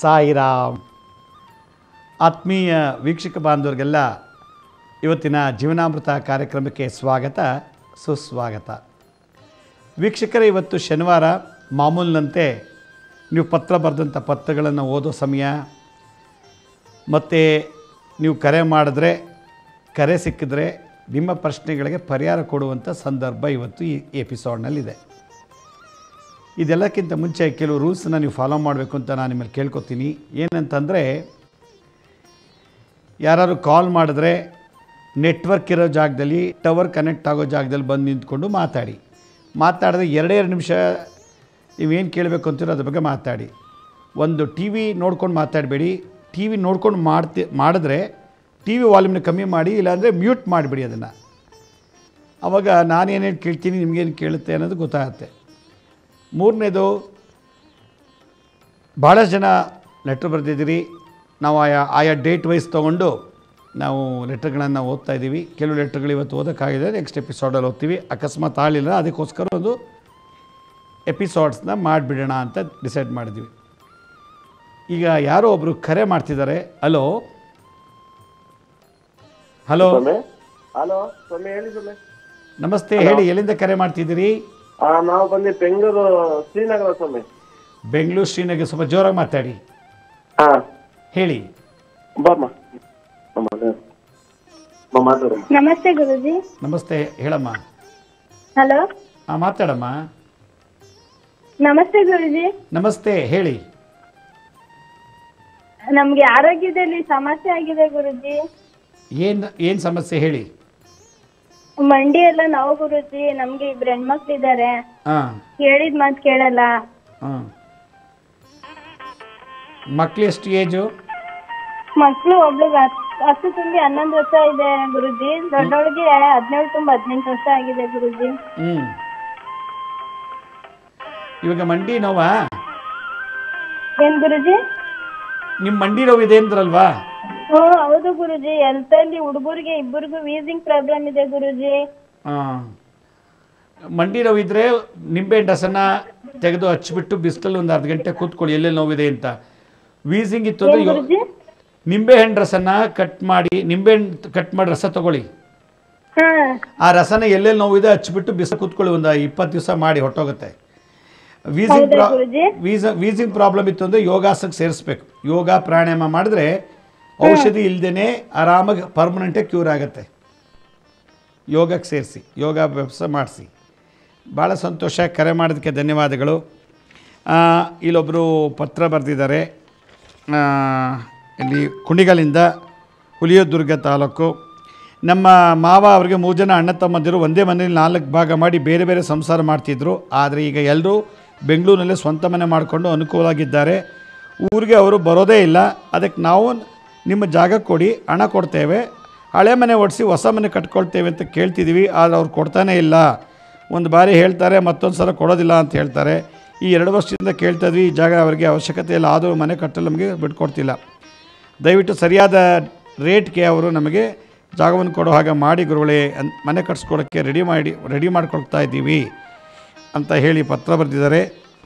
ಸಾಯಿರಾಮ್ ಆತ್ಮೀಯ ವೀಕ್ಷಕ ಬಾಂಧವರಿಗೆಲ್ಲ ಇವತ್ತಿನ ಜೀವನಾಮೃತ ಕಾರ್ಯಕ್ರಮಕ್ಕೆ ಸ್ವಾಗತ ಸುಸ್ವಾಗತ ವೀಕ್ಷಕರೇ ಇವತ್ತು ಶನಿವಾರ ಮಾಮೂಲಿನಂತೆ ನೀವು ಪತ್ರ ಬರೆದಂಥ ಪತ್ರಗಳನ್ನು ಓದೋ ಸಮಯ ಮತ್ತು ನೀವು ಕರೆ ಮಾಡಿದ್ರೆ ಕರೆ ಸಿಕ್ಕಿದ್ರೆ ನಿಮ್ಮ ಪ್ರಶ್ನೆಗಳಿಗೆ ಪರಿಹಾರ ಕೊಡುವಂಥ ಸಂದರ್ಭ ಇವತ್ತು ಈ ಎಪಿಸೋಡ್ನಲ್ಲಿದೆ ಇದೆಲ್ಲಕ್ಕಿಂತ ಮುಂಚೆ ಕೆಲವು ರೂಲ್ಸನ್ನ ನೀವು ಫಾಲೋ ಮಾಡಬೇಕು ಅಂತ ನಾನು ನಿಮ್ಮಲ್ಲಿ ಕೇಳ್ಕೊತೀನಿ ಏನಂತಂದರೆ ಯಾರಾದ್ರು ಕಾಲ್ ಮಾಡಿದ್ರೆ ನೆಟ್ವರ್ಕ್ ಇರೋ ಜಾಗದಲ್ಲಿ ಟವರ್ ಕನೆಕ್ಟ್ ಆಗೋ ಜಾಗದಲ್ಲಿ ಬಂದು ನಿಂತ್ಕೊಂಡು ಮಾತಾಡಿ ಮಾತಾಡಿದ್ರೆ ಎರಡೇ ಎರಡು ನಿಮಿಷ ನೀವೇನು ಕೇಳಬೇಕು ಅಂತೀರೋ ಅದ್ರ ಬಗ್ಗೆ ಮಾತಾಡಿ ಒಂದು ಟಿ ವಿ ನೋಡ್ಕೊಂಡು ಮಾತಾಡಬೇಡಿ ಟಿ ವಿ ನೋಡ್ಕೊಂಡು ಮಾಡ್ತಿ ಮಾಡಿದ್ರೆ ಟಿ ವಿ ವಾಲ್ಯೂಮ್ನ ಕಮ್ಮಿ ಮಾಡಿ ಇಲ್ಲಾಂದರೆ ಮ್ಯೂಟ್ ಮಾಡಿಬಿಡಿ ಅದನ್ನು ಆವಾಗ ನಾನೇನೇನು ಕೇಳ್ತೀನಿ ನಿಮಗೇನು ಕೇಳುತ್ತೆ ಅನ್ನೋದು ಗೊತ್ತಾಗುತ್ತೆ ಮೂರನೇದು ಭಾಳಷ್ಟು ಜನ ಲೆಟ್ರ್ ಬರೆದಿದ್ದೀರಿ ನಾವು ಆಯಾ ಆಯಾ ಡೇಟ್ ವೈಸ್ ತೊಗೊಂಡು ನಾವು ಲೆಟ್ರ್ಗಳನ್ನು ಓದ್ತಾ ಇದ್ದೀವಿ ಕೆಲವು ಲೆಟ್ರ್ಗಳು ಇವತ್ತು ಓದೋಕ್ಕಾಗಿದೆ ನೆಕ್ಸ್ಟ್ ಎಪಿಸೋಡಲ್ಲಿ ಓದ್ತೀವಿ ಅಕಸ್ಮಾತ್ ಆಳಿಲ್ಲ ಅದಕ್ಕೋಸ್ಕರ ಒಂದು ಎಪಿಸೋಡ್ಸ್ನ ಮಾಡಿಬಿಡೋಣ ಅಂತ ಡಿಸೈಡ್ ಮಾಡಿದ್ವಿ ಈಗ ಯಾರೋ ಒಬ್ಬರು ಕರೆ ಮಾಡ್ತಿದ್ದಾರೆ ಹಲೋ ಹಲೋ ಸ್ವಾಮಿ ಹಲೋ ಸ್ವಾಮಿ ಹೇಳಿ ಸ್ವಾಮಿ ನಮಸ್ತೆ ಹೇಳಿ ಎಲ್ಲಿಂದ ಕರೆ ಮಾಡ್ತಿದ್ದೀರಿ ಆ ನಾವು ಬಂದು ಬೆಂಗಳೂರು ಶ್ರೀನಗರ ಸ್ವಾಮಿ ಬೆಂಗಳೂರು ಶ್ರೀನಗರ ಸ್ವಲ್ಪ ಜೋರಾಗಿ ಮಾತಾಡಿ ಹಾ ಹೇಳಿ ಬಾಮ್ಮ ಅಮ್ಮ, ಅದೇ. ಅಮ್ಮ, ಮಾತಾಡಮ್ಮ ನಮಸ್ತೆ ಗುರುಜಿ ನಮಸ್ತೆ ಹೇಳಮ್ಮ ಹಲೋ ಹಾಂ ಮಾತಾಡಮ್ಮ ನಮಸ್ತೆ ಗುರುಜಿ ನಮಸ್ತೆ ಹೇಳಿ ನಮ್ಗೆ ಆರೋಗ್ಯದಲ್ಲಿ ಸಮಸ್ಯೆ ಆಗಿದೆ ಗುರುಜಿ ಏನು ಏನು ಸಮಸ್ಯೆ ಹೇಳಿ ಮಂಡಿ ಎಲ್ಲ ನೋವು ಗುರುಜಿ ನಮ್ಗೆ ಇಬ್ರು ಹೆಣ್ಮಕ್ಳಿದ್ದಾರೆ ಹಾಂ ಹೇಳಿದ್ ಮಾತ್ ಕೇಳಲ್ಲ ಹಾಂ ಮಕ್ಳು ಎಷ್ಟು ಏಜು ಮಕ್ಳು ಒಬ್ಳಿಗೆ ಹತ್- ಹತ್ತು ತುಂಬಿ ಹನ್ನೊಂದು ವರ್ಷ ಇದೆ ಗುರುಜಿ ದೊಡ್ಡವಳಿಗೆ ಹದಿನೇಳು ತುಂಬ ಹದಿನೆಂಟು ವರ್ಷ ಆಗಿದೆ ಗುರುಜಿ ಹ್ಞೂ ಇವಾಗ ಮಂಡಿ ನೋವಾ ಏನ್ ಗುರುಜಿ ನಿಮ್ಮ ಮಂಡಿ ನೋವು ಇದೆ ಅಂದ್ರಲ್ವಾ ಹ್ಮ್ ಹೌದು ಗುರುಜಿ ಹೆಲ್ತಲ್ಲಿ ಹುಡುಗರಿಗೆ ಇಬ್ಬರಿಗೂ ವೀಸಿಂಗ್ ಪ್ರಾಬ್ಲಮ್ ಇದೆ ಗುರುಜಿ ಹಾಂ ಮಂಡಿ ನೋವಿದ್ರೆ ನಿಂಬೆಹಣ್ಣು ರಸನ ತೆಗೆದು ಹಚ್ಬಿಟ್ಟು ಬಿಸಿಲಲ್ಲಿ ಒಂದು ಅರ್ಧ ಗಂಟೆ ಕೂತ್ಕೊಳ್ಳಿ ಎಲ್ಲೆಲ್ಲಿ ನೋವಿದೆ ಅಂತ ವೀಸಿಂಗ್ ಇತ್ತು ಅಂದ್ರೆ ಯೋ- ಗುರುಜಿ ನಿಂಬೆಹಣ್ಣು ರಸನ ಕಟ್ ಮಾಡಿ ನಿಂಬೆಹಣ್ಣು ಕಟ್ ಮಾಡಿ ರಸ ತಗೊಳ್ಳಿ ಹಾ ಆ ರಸನ ಎಲ್ಲೆಲ್ಲಿ ನೋವಿದೆ ಹಚ್ಬಿಟ್ಟು ಬಿಸಿ ಕೂತ್ಕೊಳ್ಳಿ ಒಂದು ಇಪ್ಪತ್ತು ದಿವಸ ಮಾಡಿ ಹೊಟ್ಟೋಗುತ್ತೆ ವೀಸಿಂಗ್ ಹೌದಾ ಗುರುಜಿ? ವೀಸ ವೀಸಿಂಗ್ ಪ್ರಾಬ್ಲಮ್ ಇತ್ತು ಅಂದರೆ ಯೋಗಾಸಕ್ಕೆ ಸೇರಿಸ್ಬೇಕು ಯೋಗ ಪ್ರಾಣಾಯಾಮ ಮಾಡಿದ್ರೆ ಔಷಧಿ ಇಲ್ದೇ ಆರಾಮಾಗಿ ಪರ್ಮನೆಂಟಾಗಿ ಕ್ಯೂರ್ ಆಗುತ್ತೆ ಯೋಗಕ್ಕೆ ಸೇರಿಸಿ ಯೋಗ ಅಭ್ಯಾಸ ಮಾಡಿಸಿ ಭಾಳ ಸಂತೋಷ ಕರೆ ಮಾಡೋದಕ್ಕೆ ಧನ್ಯವಾದಗಳು ಆ, ಇಲ್ಲೊಬ್ಬರು ಪತ್ರ ಬರೆದಿದ್ದಾರೆ ಆ, ಇಲ್ಲಿ ಕುಣಿಗಲಿಂದ ಹುಲಿಯದುರ್ಗ ತಾಲೂಕು ನಮ್ಮ ಮಾವ ಅವರಿಗೆ ಮೂರು ಜನ ಅಣ್ಣ ತಮ್ಮಂದಿರು ಒಂದೇ ಮನೆಯಲ್ಲಿ ನಾಲ್ಕು ಭಾಗ ಮಾಡಿ ಬೇರೆ ಬೇರೆ ಸಂಸಾರ ಮಾಡ್ತಿದ್ರು ಆದರೆ ಈಗ ಎಲ್ಲರೂ ಬೆಂಗಳೂರಿನಲ್ಲೇ ಸ್ವಂತ ಮನೆ ಮಾಡಿಕೊಂಡು ಅನುಕೂಲವಾಗಿದ್ದಾರೆ ಊರಿಗೆ ಅವರು ಬರೋದೇ ಇಲ್ಲ ಅದಕ್ಕೆ ನಾವು ನಿಮ್ಮ ಜಾಗ ಕೊಡಿ ಹಣ ಕೊಡ್ತೇವೆ ಹಳೆ ಮನೆ ಓಡಿಸಿ ಹೊಸ ಮನೆ ಕಟ್ಕೊಳ್ತೇವೆ ಅಂತ ಕೇಳ್ತಿದ್ದೀವಿ ಆದರೆ ಅವ್ರು ಕೊಡ್ತಾನೇ ಇಲ್ಲ ಒಂದು ಬಾರಿ ಹೇಳ್ತಾರೆ ಮತ್ತೊಂದು ಸಲ ಕೊಡೋದಿಲ್ಲ ಅಂತ ಹೇಳ್ತಾರೆ ಈ ಎರಡು ವರ್ಷದಿಂದ ಕೇಳ್ತಾ ಇದ್ವಿ ಈ ಜಾಗ ಅವರಿಗೆ ಅವಶ್ಯಕತೆ ಇಲ್ಲ ಆದರೂ ಮನೆ ಕಟ್ಟಲು ನಮಗೆ ಬಿಟ್ಕೊಡ್ತಿಲ್ಲ ದಯವಿಟ್ಟು ಸರಿಯಾದ ರೇಟ್ಗೆ ಅವರು ನಮಗೆ ಜಾಗವನ್ನು ಕೊಡೋ ಹಾಗೆ ಮಾಡಿ ಗುರುಗಳೇ ಅನ್ ಮನೆ ಕಟ್ಸ್ಕೊಡೋಕ್ಕೆ ರೆಡಿ ಮಾಡಿ ರೆಡಿ ಮಾಡ್ಕೊಳ್ತಾ ಇದ್ದೀವಿ ಅಂತ ಹೇಳಿ ಪತ್ರ ಬರೆದಿದ್ದಾರೆ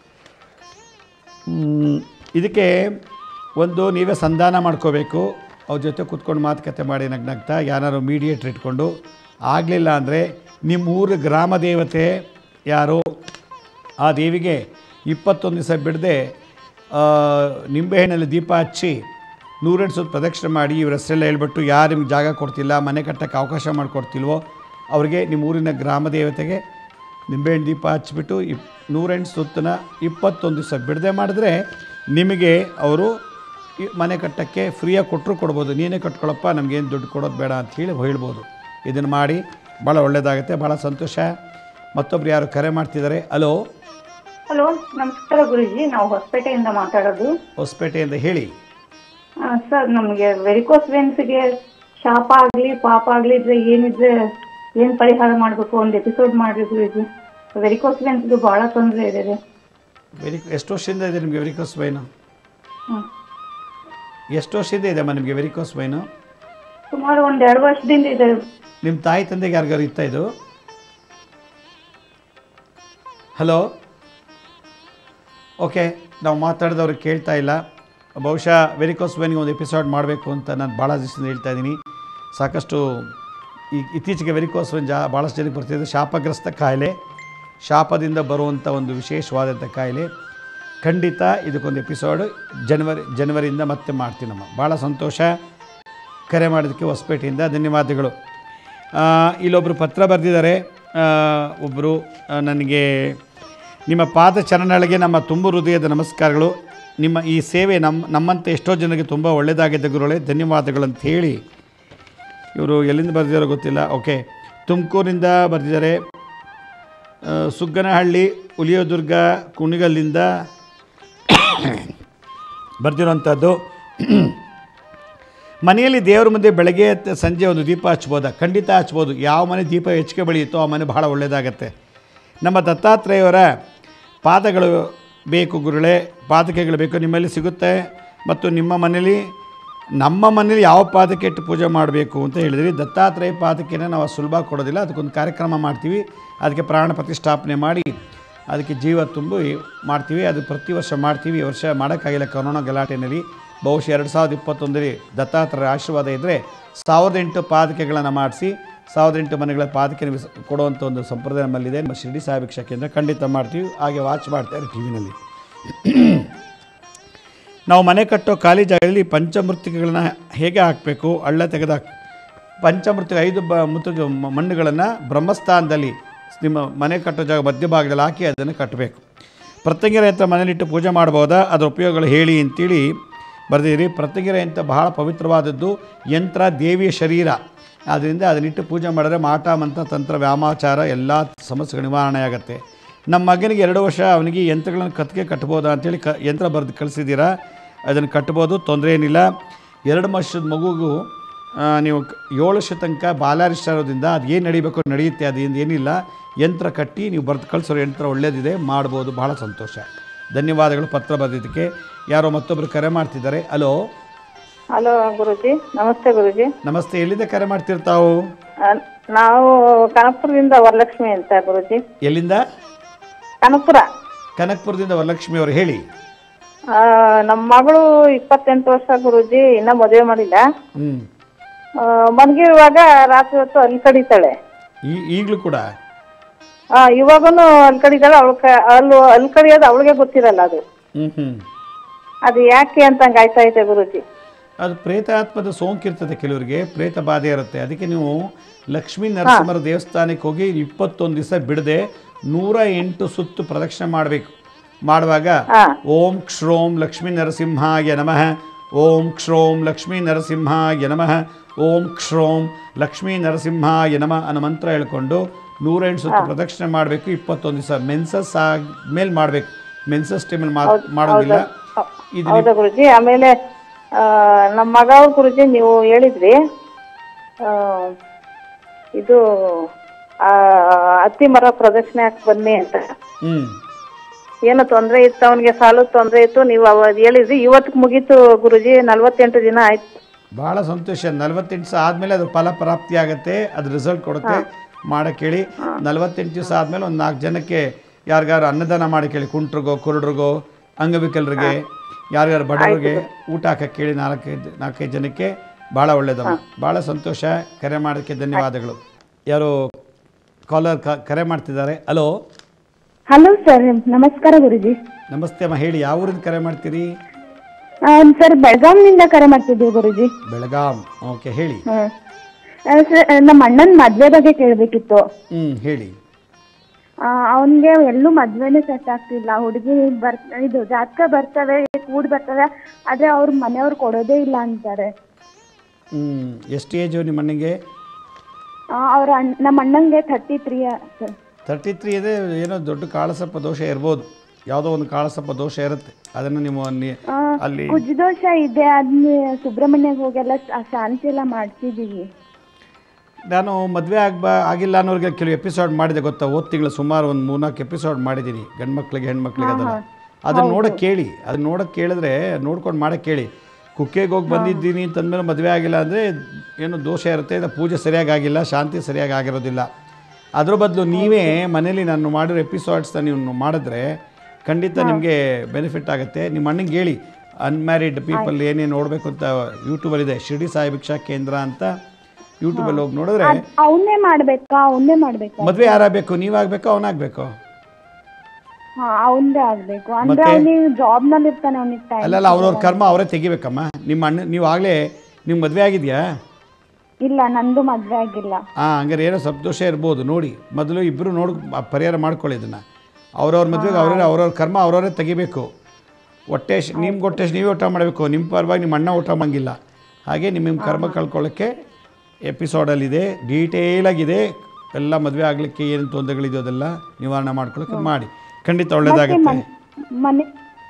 ಮ್, ಇದಕ್ಕೆ ಒಂದು ನೀವೇ ಸಂಧಾನ ಮಾಡ್ಕೋಬೇಕು ಅವ್ರ ಜೊತೆ ಕೂತ್ಕೊಂಡು ಮಾತುಕತೆ ಮಾಡಿ ನಗ್ನಗ್ತಾ ಯಾರು ಮೀಡಿಯೇಟ್ರ್ ಇಟ್ಕೊಂಡು ಆಗಲಿಲ್ಲ ಅಂದರೆ ನಿಮ್ಮ ಊರ ಗ್ರಾಮ ದೇವತೆ ಯಾರು ಆ ದೇವಿಗೆ ಇಪ್ಪತ್ತೊಂದು ದಿವಸ ಬಿಡದೆ ನಿಂಬೆಹಣ್ಣಲ್ಲಿ ದೀಪ ಹಚ್ಚಿ ನೂರೆಂಟು ಸುತ್ತ ಪ್ರದಕ್ಷಿಣೆ ಮಾಡಿ ಇವ್ರ ಹೆಸರೆಲ್ಲ ಹೇಳ್ಬಿಟ್ಟು ಯಾರು ನಿಮ್ಗೆ ಜಾಗ ಕೊಡ್ತಿಲ್ಲ ಮನೆ ಕಟ್ಟಕ್ಕೆ ಅವಕಾಶ ಮಾಡಿಕೊಡ್ತಿಲ್ವೋ ಅವರಿಗೆ ನಿಮ್ಮ ಊರಿನ ಗ್ರಾಮ ದೇವತೆಗೆ ನಿಂಬೆಹಣ್ಣು ದೀಪ ಹಚ್ಬಿಟ್ಟು ಇಪ್ ನೂರೆಂಟು ಸುತ್ತನ ಇಪ್ಪತ್ತೊಂದು ದಿವಸ ಬಿಡದೆ ಮಾಡಿದ್ರೆ ನಿಮಗೆ ಅವರು ಈ ಮನೆ ಕಟ್ಟಕ್ಕೆ ಫ್ರೀಯಾಗಿ ಕೊಟ್ಟರು ಕೊಡ್ಬೋದು ನೀನೇ ಕಟ್ಕೊಳಪ್ಪ ನಮಗೇನು ದುಡ್ಡು ಕೊಡೋದು ಬೇಡ ಅಂತ ಹೇಳಿ ಹೇಳ್ಬೋದು ಇದನ್ನು ಮಾಡಿ ಭಾಳ ಒಳ್ಳೆಯದಾಗುತ್ತೆ ಭಾಳ ಸಂತೋಷ ಮತ್ತೊಬ್ರು ಯಾರು ಕರೆ ಮಾಡ್ತಿದ್ದಾರೆ ಹಲೋ ಹಲೋ ನಮಸ್ಕಾರ ಗುರುಜಿ ನಾವು ಹೊಸಪೇಟೆಯಿಂದ ಮಾತಾಡೋದು ಹೊಸಪೇಟೆಯಿಂದ ಹೇಳಿ ಆ, ಸರ್ ನಮಗೆ ವೆರಿಕೋಸ್ ವೆನ್ಸ್ಗೆ ಶಾಪ ಆಗ್ಲಿ ಪಾಪ ಆಗ್ಲಿ ಇದ್ರೆ ಏನಿದ್ರೆ ಏನ್ ಪರಿಹಾರ ಮಾಡ್ಬೇಕು ಒಂದು ಎಪಿಸೋಡ್ ಮಾಡ್ರಿ ಗುರುಜಿ ವೆರಿಕೋಸ್ ವೆನ್ಸ್ಗೆ ಬಹಳ ತೊಂದರೆ ಇದೆ ರೀ. ವೆರಿ ಎಷ್ಟು ವರ್ಷದಿಂದ ಇದೆ ನಿಮಗೆ ವೆರಿಕೋಸ್ ವೈನು ಹ್ಮ್. ಎಷ್ಟು ವರ್ಷದಿಂದ ಇದೆ ಅಮ್ಮ ನಿಮಗೆ ವೆರಿಕೋಸ್ ವೈನು ಸುಮಾರು ಒಂದ್ ಎರಡು ವರ್ಷದಿಂದ ಇದೆ ನಿಮ್ಮ ತಾಯಿ ತಂದೆಗೆ ಯಾರಿಗಾರು ಇತ್ತ ಇದು ಹಲೋ ಓಕೆ ನಾವು ಮಾತಾಡಿದವ್ರಿಗೆ ಕೇಳ್ತಾ ಇಲ್ಲ ಬಹುಶಃ ವೆರಿಕೋಸ್ ವೆನ್ಗೆ ಒಂದು ಎಪಿಸೋಡ್ ಮಾಡಬೇಕು ಅಂತ ನಾನು ಭಾಳ ದಿವಸದಿಂದ ಹೇಳ್ತಾ ಇದ್ದೀನಿ ಸಾಕಷ್ಟು ಈ ಇತ್ತೀಚೆಗೆ ವೆರಿಕೋಸ್ ವೆನ್ ಜಾ ಭಾಳಷ್ಟು ಜನಕ್ಕೆ ಬರ್ತಿದೆ ಶಾಪಗ್ರಸ್ತ ಕಾಯಿಲೆ ಶಾಪದಿಂದ ಬರುವಂಥ ಒಂದು ವಿಶೇಷವಾದಂಥ ಕಾಯಿಲೆ ಖಂಡಿತ ಇದಕ್ಕೊಂದು ಎಪಿಸೋಡ್ ಜನವರಿ ಜನವರಿಯಿಂದ ಮತ್ತೆ ಮಾಡ್ತೀನಮ್ಮ ಭಾಳ ಸಂತೋಷ ಕರೆ ಮಾಡೋದಕ್ಕೆ ಹೊಸಪೇಟೆಯಿಂದ ಧನ್ಯವಾದಗಳು ಆ, ಇಲ್ಲೊಬ್ಬರು ಪತ್ರ ಬರೆದಿದ್ದಾರೆ ಒಬ್ಬರು ನನಗೆ ನಿಮ್ಮ ಪಾದ ಚರಣಗಳಿಗೆ ನಮ್ಮ ತುಂಬ ಹೃದಯದ ನಮಸ್ಕಾರಗಳು ನಿಮ್ಮ ಈ ಸೇವೆ ನಮ್ಮ ನಮ್ಮಂತೆ ಎಷ್ಟೋ ಜನರಿಗೆ ತುಂಬ ಒಳ್ಳೆಯದಾಗಿದ್ದ ಗುರುಗಳೇ ಧನ್ಯವಾದಗಳು ಅಂತ ಹೇಳಿ ಇವರು ಎಲ್ಲಿಂದ ಬರೆದಿದ್ದಾರೋ ಗೊತ್ತಿಲ್ಲ ಓಕೆ ತುಮಕೂರಿಂದ ಬರೆದಿದ್ದಾರೆ ಆ, ಸುಗ್ಗನಹಳ್ಳಿ ಹುಲಿಯೋದುರ್ಗ ಕುಣಿಗಲ್ಲಿಂದ ಬರ್ದಿರೋಂಥದ್ದು ಮನೆಯಲ್ಲಿ ದೇವರ ಮುಂದೆ ಬೆಳಗ್ಗೆ ಮತ್ತು ಸಂಜೆ ಒಂದು ದೀಪ ಹಚ್ಬೋದಾ ಖಂಡಿತ ಹಚ್ಬೋದು ಯಾವ ಮನೆ ದೀಪ ಹೆಚ್ಚಿಗೆ ಬೆಳೆಯುತ್ತೋ ಆ ಮನೆ ಬಹಳ ಒಳ್ಳೆಯದಾಗತ್ತೆ ನಮ್ಮ ದತ್ತಾತ್ರೇಯವರ ಪಾದಗಳು ಬೇಕು ಗುರುಗಳೇ ಪಾದಕೆಗಳು ಬೇಕು ನಿಮ್ಮಲ್ಲಿ ಸಿಗುತ್ತೆ ಮತ್ತು ನಿಮ್ಮ ಮನೇಲಿ ನಮ್ಮ ಮನೇಲಿ ಯಾವ ಪಾದಕ್ಕೆ ಇಟ್ಟು ಪೂಜೆ ಮಾಡಬೇಕು ಅಂತ ಹೇಳಿದ್ರಿ ದತ್ತಾತ್ರೇಯ ಪಾದಕೆನ ನಾವು ಸುಲಭ ಕೊಡೋದಿಲ್ಲ ಅದಕ್ಕೊಂದು ಕಾರ್ಯಕ್ರಮ ಮಾಡ್ತೀವಿ ಅದಕ್ಕೆ ಪ್ರಾಣ ಪ್ರತಿಷ್ಠಾಪನೆ ಮಾಡಿ ಅದಕ್ಕೆ ಜೀವ ತುಂಬಿ ಮಾಡ್ತೀವಿ ಅದು ಪ್ರತಿ ವರ್ಷ ಮಾಡ್ತೀವಿ ಈ ವರ್ಷ ಮಾಡೋಕ್ಕಾಗಿಲ್ಲ ಕೊರೋನಾ ಗಲಾಟೆಯಲ್ಲಿ ಬಹುಶಃ ಎರಡು ಸಾವಿರದ ಇಪ್ಪತ್ತೊಂದರಲ್ಲಿ ದತ್ತಾತ್ರೇಯ ಆಶೀರ್ವಾದ ಇದ್ದರೆ ಸಾವಿರದ ಎಂಟು ಪಾದಕೆಗಳನ್ನು ಮಾಡಿಸಿ ಸಾವಿರದ ಎಂಟು ಮನೆಗಳ ಪಾದಕೆ ವಿಸ್- ಕೊಡುವಂಥ ಒಂದು ಸಂಪ್ರದಾಯ ನಮ್ಮಲ್ಲಿದೆ ನಮ್ಮ ಶಿರ್ಡಿ ಸಾಹಿಬ ಕೇಂದ್ರ ಖಂಡಿತ ಮಾಡ್ತೀವಿ ಹಾಗೆ ವಾಚ್ ಮಾಡ್ತಾರೆ ಟಿ ವಿನಲ್ಲಿ ನಾವು ಮನೆ ಕಟ್ಟೋ ಖಾಲಿ ಜಾಗದಲ್ಲಿ ಪಂಚಮೃತಿಗಳನ್ನ ಹೇಗೆ ಹಾಕಬೇಕು ಹಳ್ಳ ತೆಗೆದ ಪಂಚಮೃತಿ ಐದು ಬ ಮುತ್ತಿಗೆ ಮ- ಮಣ್ಣುಗಳನ್ನು ಬ್ರಹ್ಮಸ್ಥಾನದಲ್ಲಿ ನಿಮ್ಮ ಮನೆ ಕಟ್ಟೋ ಜಾಗ ಮಧ್ಯಭಾಗದಲ್ಲಿ ಹಾಕಿ ಅದನ್ನು ಕಟ್ಟಬೇಕು ಪ್ರತ್ಯಂಗಿರ ಯಂತ್ರ ಮನೇಲಿಟ್ಟು ಪೂಜೆ ಮಾಡ್ಬೋದಾ ಅದರ ಉಪಯೋಗಗಳು ಹೇಳಿ ಅಂತೇಳಿ ಬರೆದಿರಿ ಪ್ರತ್ಯಂಗಿರ ಯಂತ್ರ ಬಹಳ ಪವಿತ್ರವಾದದ್ದು ಯಂತ್ರ ದೇವಿಯ ಶರೀರ ಆದ್ದರಿಂದ ಅದನ್ನಿಟ್ಟು ಪೂಜೆ ಮಾಡಿದ್ರೆ ಮಾಟ ಮಂತ್ರ ತಂತ್ರ ವ್ಯಾಮಾಚಾರ ಎಲ್ಲ ಸಮಸ್ಯೆಗಳು ನಿವಾರಣೆ ಆಗುತ್ತೆ ನಮ್ಮ ಮಗನಿಗೆ ಎರಡು ವರ್ಷ ಅವನಿಗೆ ಈ ಯಂತ್ರಗಳನ್ನು ಕತ್ತಿಗೆ ಕಟ್ಬೋದಾ ಅಂತೇಳಿ ಕ ಯಂತ್ರ ಬರೆದು ಕಳಿಸಿದ್ದೀರಾ ಅದನ್ನು ಕಟ್ಬೋದು ತೊಂದರೆ ಏನಿಲ್ಲ ಎರಡು ವರ್ಷದ ಮಗುಗೂ ಆ, ನೀವು ಕ- ಏಳು ವರ್ಷ ತನಕ ಬಾಲಾರಿಷ್ಟ ಇರೋದ್ರಿಂದ ಅದು ಏನು ನಡಿಬೇಕು ನಡೆಯುತ್ತೆ ಅದರಿಂದ ಏನಿಲ್ಲ ಯಂತ್ರ ಕಟ್ಟಿ ನೀವು ಬರೆದು ಕಳಿಸೋರು ಯಂತ್ರ ಒಳ್ಳೆಯದಿದೆ ಮಾಡ್ಬೋದು ಬಹಳ ಸಂತೋಷ ಧನ್ಯವಾದಗಳು ಪತ್ರ ಬರೆದಿದ್ದಕ್ಕೆ ಯಾರೋ ಮತ್ತೊಬ್ಬರು ಕರೆ ಮಾಡ್ತಿದ್ದಾರೆ ಹಲೋ ಹಲೋ ಗುರುಜಿ ನಮಸ್ತೆ ಗುರುಜಿ ನಮಸ್ತೆ ಎಲ್ಲಿಂದ ಕರೆ ಮಾಡ್ತಿರ್ತಾವು ಆ, ನಾವು ಕನಕಪುರದಿಂದ ವರಲಕ್ಷ್ಮಿ ಅಂತ ಗುರುಜಿ ಎಲ್ಲಿಂದ ಕನಕಪುರ ಕನಕಪುರದಿಂದ ವರಲಕ್ಷ್ಮಿ ಅವರು ಹೇಳಿ ಆ, ನಮ್ಮ ಮಗಳು ಇಪ್ಪತ್ತೆಂಟು ವರ್ಷ ಗುರುಜಿ ಇನ್ನ ಮದುವೆ ಮಾಡಿಲ್ಲ ಹ್ಞೂ ಆ, ಮನ್ಗಿರುವಾಗ ರಾತ್ರಿ ಹೊತ್ತು ಅಲ್ಲಿ ಕಡಿತಾಳೆ ಈ ಈಗಲೂ ಕೂಡ ಆ ಇವಾಗನು ಅಲ್ಲಿ ಕಡಿತಾಳೆ ಅವಳ ಅಲ್ಲಿ ಅಲ್ಲಿ ಕಡಿಯೋದು ಅವಳಿಗೆ ಗೊತ್ತಿರಲ್ಲ ಅದು ಹ್ಞೂ ಹ್ಞೂ ಅದು ಯಾಕೆ ಅಂತ ಹಂಗ್ ಆಯ್ತಾ ಐತೆ ಗುರುಜಿ ಅದು ಪ್ರೇತಾತ್ಮದ ಸೋಂಕಿರ್ತದೆ ಕೆಲವರಿಗೆ ಪ್ರೇತ ಬಾಧೆ ಇರುತ್ತೆ ಅದಕ್ಕೆ ನೀವು ಲಕ್ಷ್ಮೀ ನರಸಿಂಹರ ದೇವಸ್ಥಾನಕ್ಕೆ ಹೋಗಿ ಇಪ್ಪತ್ತೊಂದು ದಿವಸ ಬಿಡದೆ ನೂರ ಎಂಟು ಸುತ್ತು ಪ್ರದಕ್ಷಿಣೆ ಮಾಡಬೇಕು ಮಾಡುವಾಗ ಹಾ. ಓಂ ಕ್ಷ್ರೋಂ ಲಕ್ಷ್ಮೀ ನರಸಿಂಹಾಯ ನಮಃ ಓಂ ಕ್ಷ್ರೋಂ ಲಕ್ಷ್ಮೀ ನರಸಿಂಹಾಯ ನಮಃ ಓಂ ಕ್ಷ್ರೋಂ ಲಕ್ಷ್ಮೀ ನರಸಿಂಹಾಯ ನಮಃ ಅನ್ನೋ ಮಂತ್ರ ಹೇಳ್ಕೊಂಡು ನೂರ ಎಂಟು ಸುತ್ತು ಪ್ರದಕ್ಷಿಣೆ ಮಾಡಬೇಕು ಇಪ್ಪತ್ತೊಂದು ದಿವಸ ಮೆನ್ಸಸ್ ಆದ್ಮೇಲೆ ಮಾಡಬೇಕು ಮೆನ್ಸಸ್ ಟೈಮಲ್ಲಿ ಮಾಡೋದಿಲ್ಲ ಇದು ಹೌದಾ ಗುರುಜಿ ಆಮೇಲೆ ಆ, ನಮ್ಮ ಮಗ ಅವ್ರ ಗುರುಜಿ ನೀವು ಹೇಳಿದ್ರಿ ಆ, ಇದು ಆ, ಹತ್ತಿ ಮರ ಪ್ರದಕ್ಷಿಣೆ ಹಾಕಿ ಬನ್ನಿ ಅಂತ ಹ್ಞೂ ಏನೋ ತೊಂದ್ರೆ ಇತ್ತು ಅವನಿಗೆ ಸಾಲದ ತೊಂದ್ರೆ ಇತ್ತು ನೀವು ಅವಾಗ ಹೇಳಿದ್ರಿ ಇವತ್ತಿಗೆ ಮುಗೀತು ಗುರುಜಿ ನಲ್ವತ್ತೆಂಟು ದಿನ ಆಯ್ತು ಭಾಳ ಸಂತೋಷ ನಲವತ್ತೆಂಟು ದಿವಸ ಆದಮೇಲೆ ಅದು ಫಲ ಪ್ರಾಪ್ತಿ ಆಗುತ್ತೆ ಅದು ರಿಸಲ್ಟ್ ಕೊಡುತ್ತೆ ಮಾಡಕ್ಕೆ ಹೇಳಿ ನಲವತ್ತೆಂಟು ದಿವಸ ಆದಮೇಲೆ ಒಂದು ನಾಲ್ಕು ಜನಕ್ಕೆ ಯಾರಿಗಾರು ಅನ್ನದಾನ ಮಾಡಿ ಕೇಳಿ ಕುಂಟ್ರಿಗೋ ಕುರುಡ್ರಿಗೋ ಅಂಗವಿಕಲರಿಗೆ ಯಾರ್ಯಾರು ಬಡವರಿಗೆ ಊಟ ಹಾಕಕ್ಕೆ ಕೇಳಿ ನಾಲ್ಕೈದು ನಾಲ್ಕೈದು ಜನಕ್ಕೆ ಭಾಳ ಒಳ್ಳೇದಮ್ಮ ಭಾಳ ಸಂತೋಷ ಕರೆ ಮಾಡೋಕ್ಕೆ ಧನ್ಯವಾದಗಳು ಯಾರು ಕಾಲರ್ ಕರೆ ಮಾಡ್ತಿದ್ದಾರೆ ಹಲೋ ಹಲೋ ಸರ್ ನಮಸ್ಕಾರ ಗುರುಜಿ ನಮಸ್ತೆ ಅಮ್ಮ ಹೇಳಿ ಯಾವ ಊರಿಂದ ಕರೆ ಮಾಡ್ತೀರಿ ಸರ್ ಬೆಳಗಾಂನಿಂದ ಕರೆ ಮಾಡ್ತಿದ್ದೀವಿ ಗುರುಜಿ ಬೆಳಗಾಂ ಓಕೆ ಹೇಳಿ ಹ್ಮ್ ಆ, ಸರ್ ನಮ್ಮ ಅಣ್ಣನ ಮದ್ವೆ ಬಗ್ಗೆ ಕೇಳಬೇಕಿತ್ತು ಹ್ಞೂ ಹೇಳಿ ಅವನಿಗೆ ಎಲ್ಲೂ ಮದ್ವೆನೇ ಸೆಟ್ ಆಗ್ತಿಲ್ಲ ಹುಡುಗಿ ಬರ್ ಇದು ಜಾತಕ ಬರ್ತವೆ ಕೂಡ್ ಬರ್ತವೆ ಆದ್ರೆ ಅವ್ರ ಮನೆಯವ್ರು ಕೊಡೋದೇ ಇಲ್ಲ ಅಂತಾರೆ ಹ್ಞೂ ಎಷ್ಟು ಏಜು ನಿಮ್ಮ ಅಣ್ಣಗೆ ಅವ್ರ ಅಣ್ಣ ನಮ್ಮ ಅಣ್ಣಂಗೆ thirty three sir thirty three ಇದೆ ಏನೋ ದೊಡ್ಡ ಕಾಳಸರ್ಪ ದೋಷ ಇರ್ಬೋದು ಯಾವುದೋ ಒಂದು ಕಾಳಸರ್ಪ ದೋಷ ಇರುತ್ತೆ ಅದನ್ನು ನೀವು ನಿ- ಅಲ್ಲಿ ಕುಜದೋಷ ಇದೆ ಅದನ್ನ ಸುಬ್ರಹ್ಮಣ್ಯಗೆ ಹೋಗೆಲ್ಲ ಶಾ- ಶಾಂತಿ ಎಲ್ಲ ಮಾಡ್ತಿದೀವಿ ನಾನು ಮದುವೆ ಆಗ್ಬಾ ಆಗಿಲ್ಲ ಅನ್ನೋರಿಗೆ ಕೆಲವು ಎಪಿಸೋಡ್ ಮಾಡಿದೆ ಗೊತ್ತಾ ಓದ್ ತಿಂಗಳು ಸುಮಾರು ಒಂದು ಮೂರ್ನಾಲ್ಕು ಎಪಿಸೋಡ್ ಮಾಡಿದ್ದೀನಿ ಗಂಡು ಮಕ್ಳಿಗೆ ಹೆಣ್ಮಕ್ಳಿಗೆ ಅದನ್ನು ಅದನ್ನು ನೋಡೋಕೆ ಕೇಳಿ ಅದನ್ನ ನೋಡೋಕೆ ಕೇಳಿದ್ರೆ ನೋಡ್ಕೊಂಡು ಮಾಡಕ್ಕೆ ಕೇಳಿ ಕುಕ್ಕೆಗೆ ಹೋಗಿ ಬಂದಿದ್ದೀನಿ ಅಂತಂದ್ಮೇಲೆ ಮದುವೆ ಆಗಿಲ್ಲ ಅಂದರೆ ಏನೋ ದೋಷ ಇರುತ್ತೆ ಇದು ಪೂಜೆ ಸರಿಯಾಗಿ ಆಗಿಲ್ಲ ಶಾಂತಿ ಸರಿಯಾಗಿ ಆಗಿರೋದಿಲ್ಲ ಅದ್ರ ಬದಲು ನೀವೇ ಮನೇಲಿ ನಾನು ಮಾಡಿರೋ ಎಪಿಸೋಡ್ಸ್ನ ನೀವು ಮಾಡಿದ್ರೆ ಖಂಡಿತ ನಿಮಗೆ ಬೆನಿಫಿಟ್ ಆಗುತ್ತೆ ನಿಮ್ಮ ಅಣ್ಣಂಗೆ ಹೇಳಿ ಅನ್ಮ್ಯಾರಿಡ್ ಪೀಪಲ್ ಏನೇನು ನೋಡಬೇಕು ಅಂತ ಯೂಟ್ಯೂಬಲ್ಲಿದೆ ಶಿರ್ಡಿ ಸಾಯಿ ಭಿಕ್ಷಾ ಕೇಂದ್ರ ಅಂತ ಯೂಟ್ಯೂಬಲ್ಲಿ ಹೋಗಿ ನೋಡಿದ್ರೆ ಅವನ್ನೇ ಮಾಡ್ಬೇಕಾ ಅವನ್ನೇ ಮಾಡ್ಬೇಕಾ ಮದುವೆ ಯಾರಾಗಬೇಕು ನೀವಾಗಬೇಕು ಅವನಾಗಬೇಕು ಹಾ ಅವನ್ದೇ ಆಗ್ಬೇಕು ಅಂದ್ರೆ ಮತ್ತೆ? ಅವ್ನಿಗೆ ಜಾಬ್ ನಲ್ಲಿ ಇರ್ತಾನೆ ಅವನಿಗೆ ಟೈಮ್ ಅಲ್ಲಲ್ಲ ಅವ್ರವ್ರ ಕರ್ಮ ಅವರೇ ತೆಗಿಬೇಕಮ್ಮ ನಿಮ್ಮ ಅಣ್ಣ ನೀವು ಆಗಲೇ ನಿಮ್ಗೆ ಮದುವೆ ಆಗಿದೆಯಾ ಇಲ್ಲ ನಂದು ಮದ್ವೆ ಆಗಿಲ್ಲ ಹಾಂ ಹಂಗಾರೆ ಏನೋ ಸ್ವಲ್ಪ ದೋಷ ಇರ್ಬೋದು ನೋಡಿ ಮೊದಲು ಇಬ್ಬರು ನೋಡಿ ಪರಿಹಾರ ಮಾಡ್ಕೊಳ್ಳಿ ಇದನ್ನು ಅವ್ರವ್ರ ಮದುವೆಗೆ ಅವರೇ ಅವ್ರವ್ರ ಕರ್ಮ ಅವ್ರವರೇ ತೆಗಿಬೇಕು ಹೊಟ್ಟೆ ನಿಮ್ಗೆ ಹೊಟ್ಟೆ ನೀವೇ ಊಟ ಮಾಡಬೇಕು ನಿಮ್ಮ ಪರವಾಗಿ ನಿಮ್ಮ ಅಣ್ಣ ಊಟ ಮಾಡಂಗಿಲ್ಲ ಹಾಗೆ ನಿಮ್ಮ ನಿಮ್ಮ ಕರ್ಮ ಕಳ್ಕೊಳ್ಳೋಕ್ಕೆ ಎಪಿಸೋಡಲ್ಲಿದೆ ಡೀಟೇಲಾಗಿದೆ ಎಲ್ಲ ಮದುವೆ ಆಗಲಿಕ್ಕೆ ಏನು ತೊಂದರೆಗಳಿದೆಯೋ ಅದೆಲ್ಲ ನಿವಾರಣೆ ಮಾಡ್ಕೊಳ್ಳೋಕೆ ಮಾಡಿ ಖಂಡಿತ ಒಳ್ಳೆಯದಾಗುತ್ತೆ ಮನೆ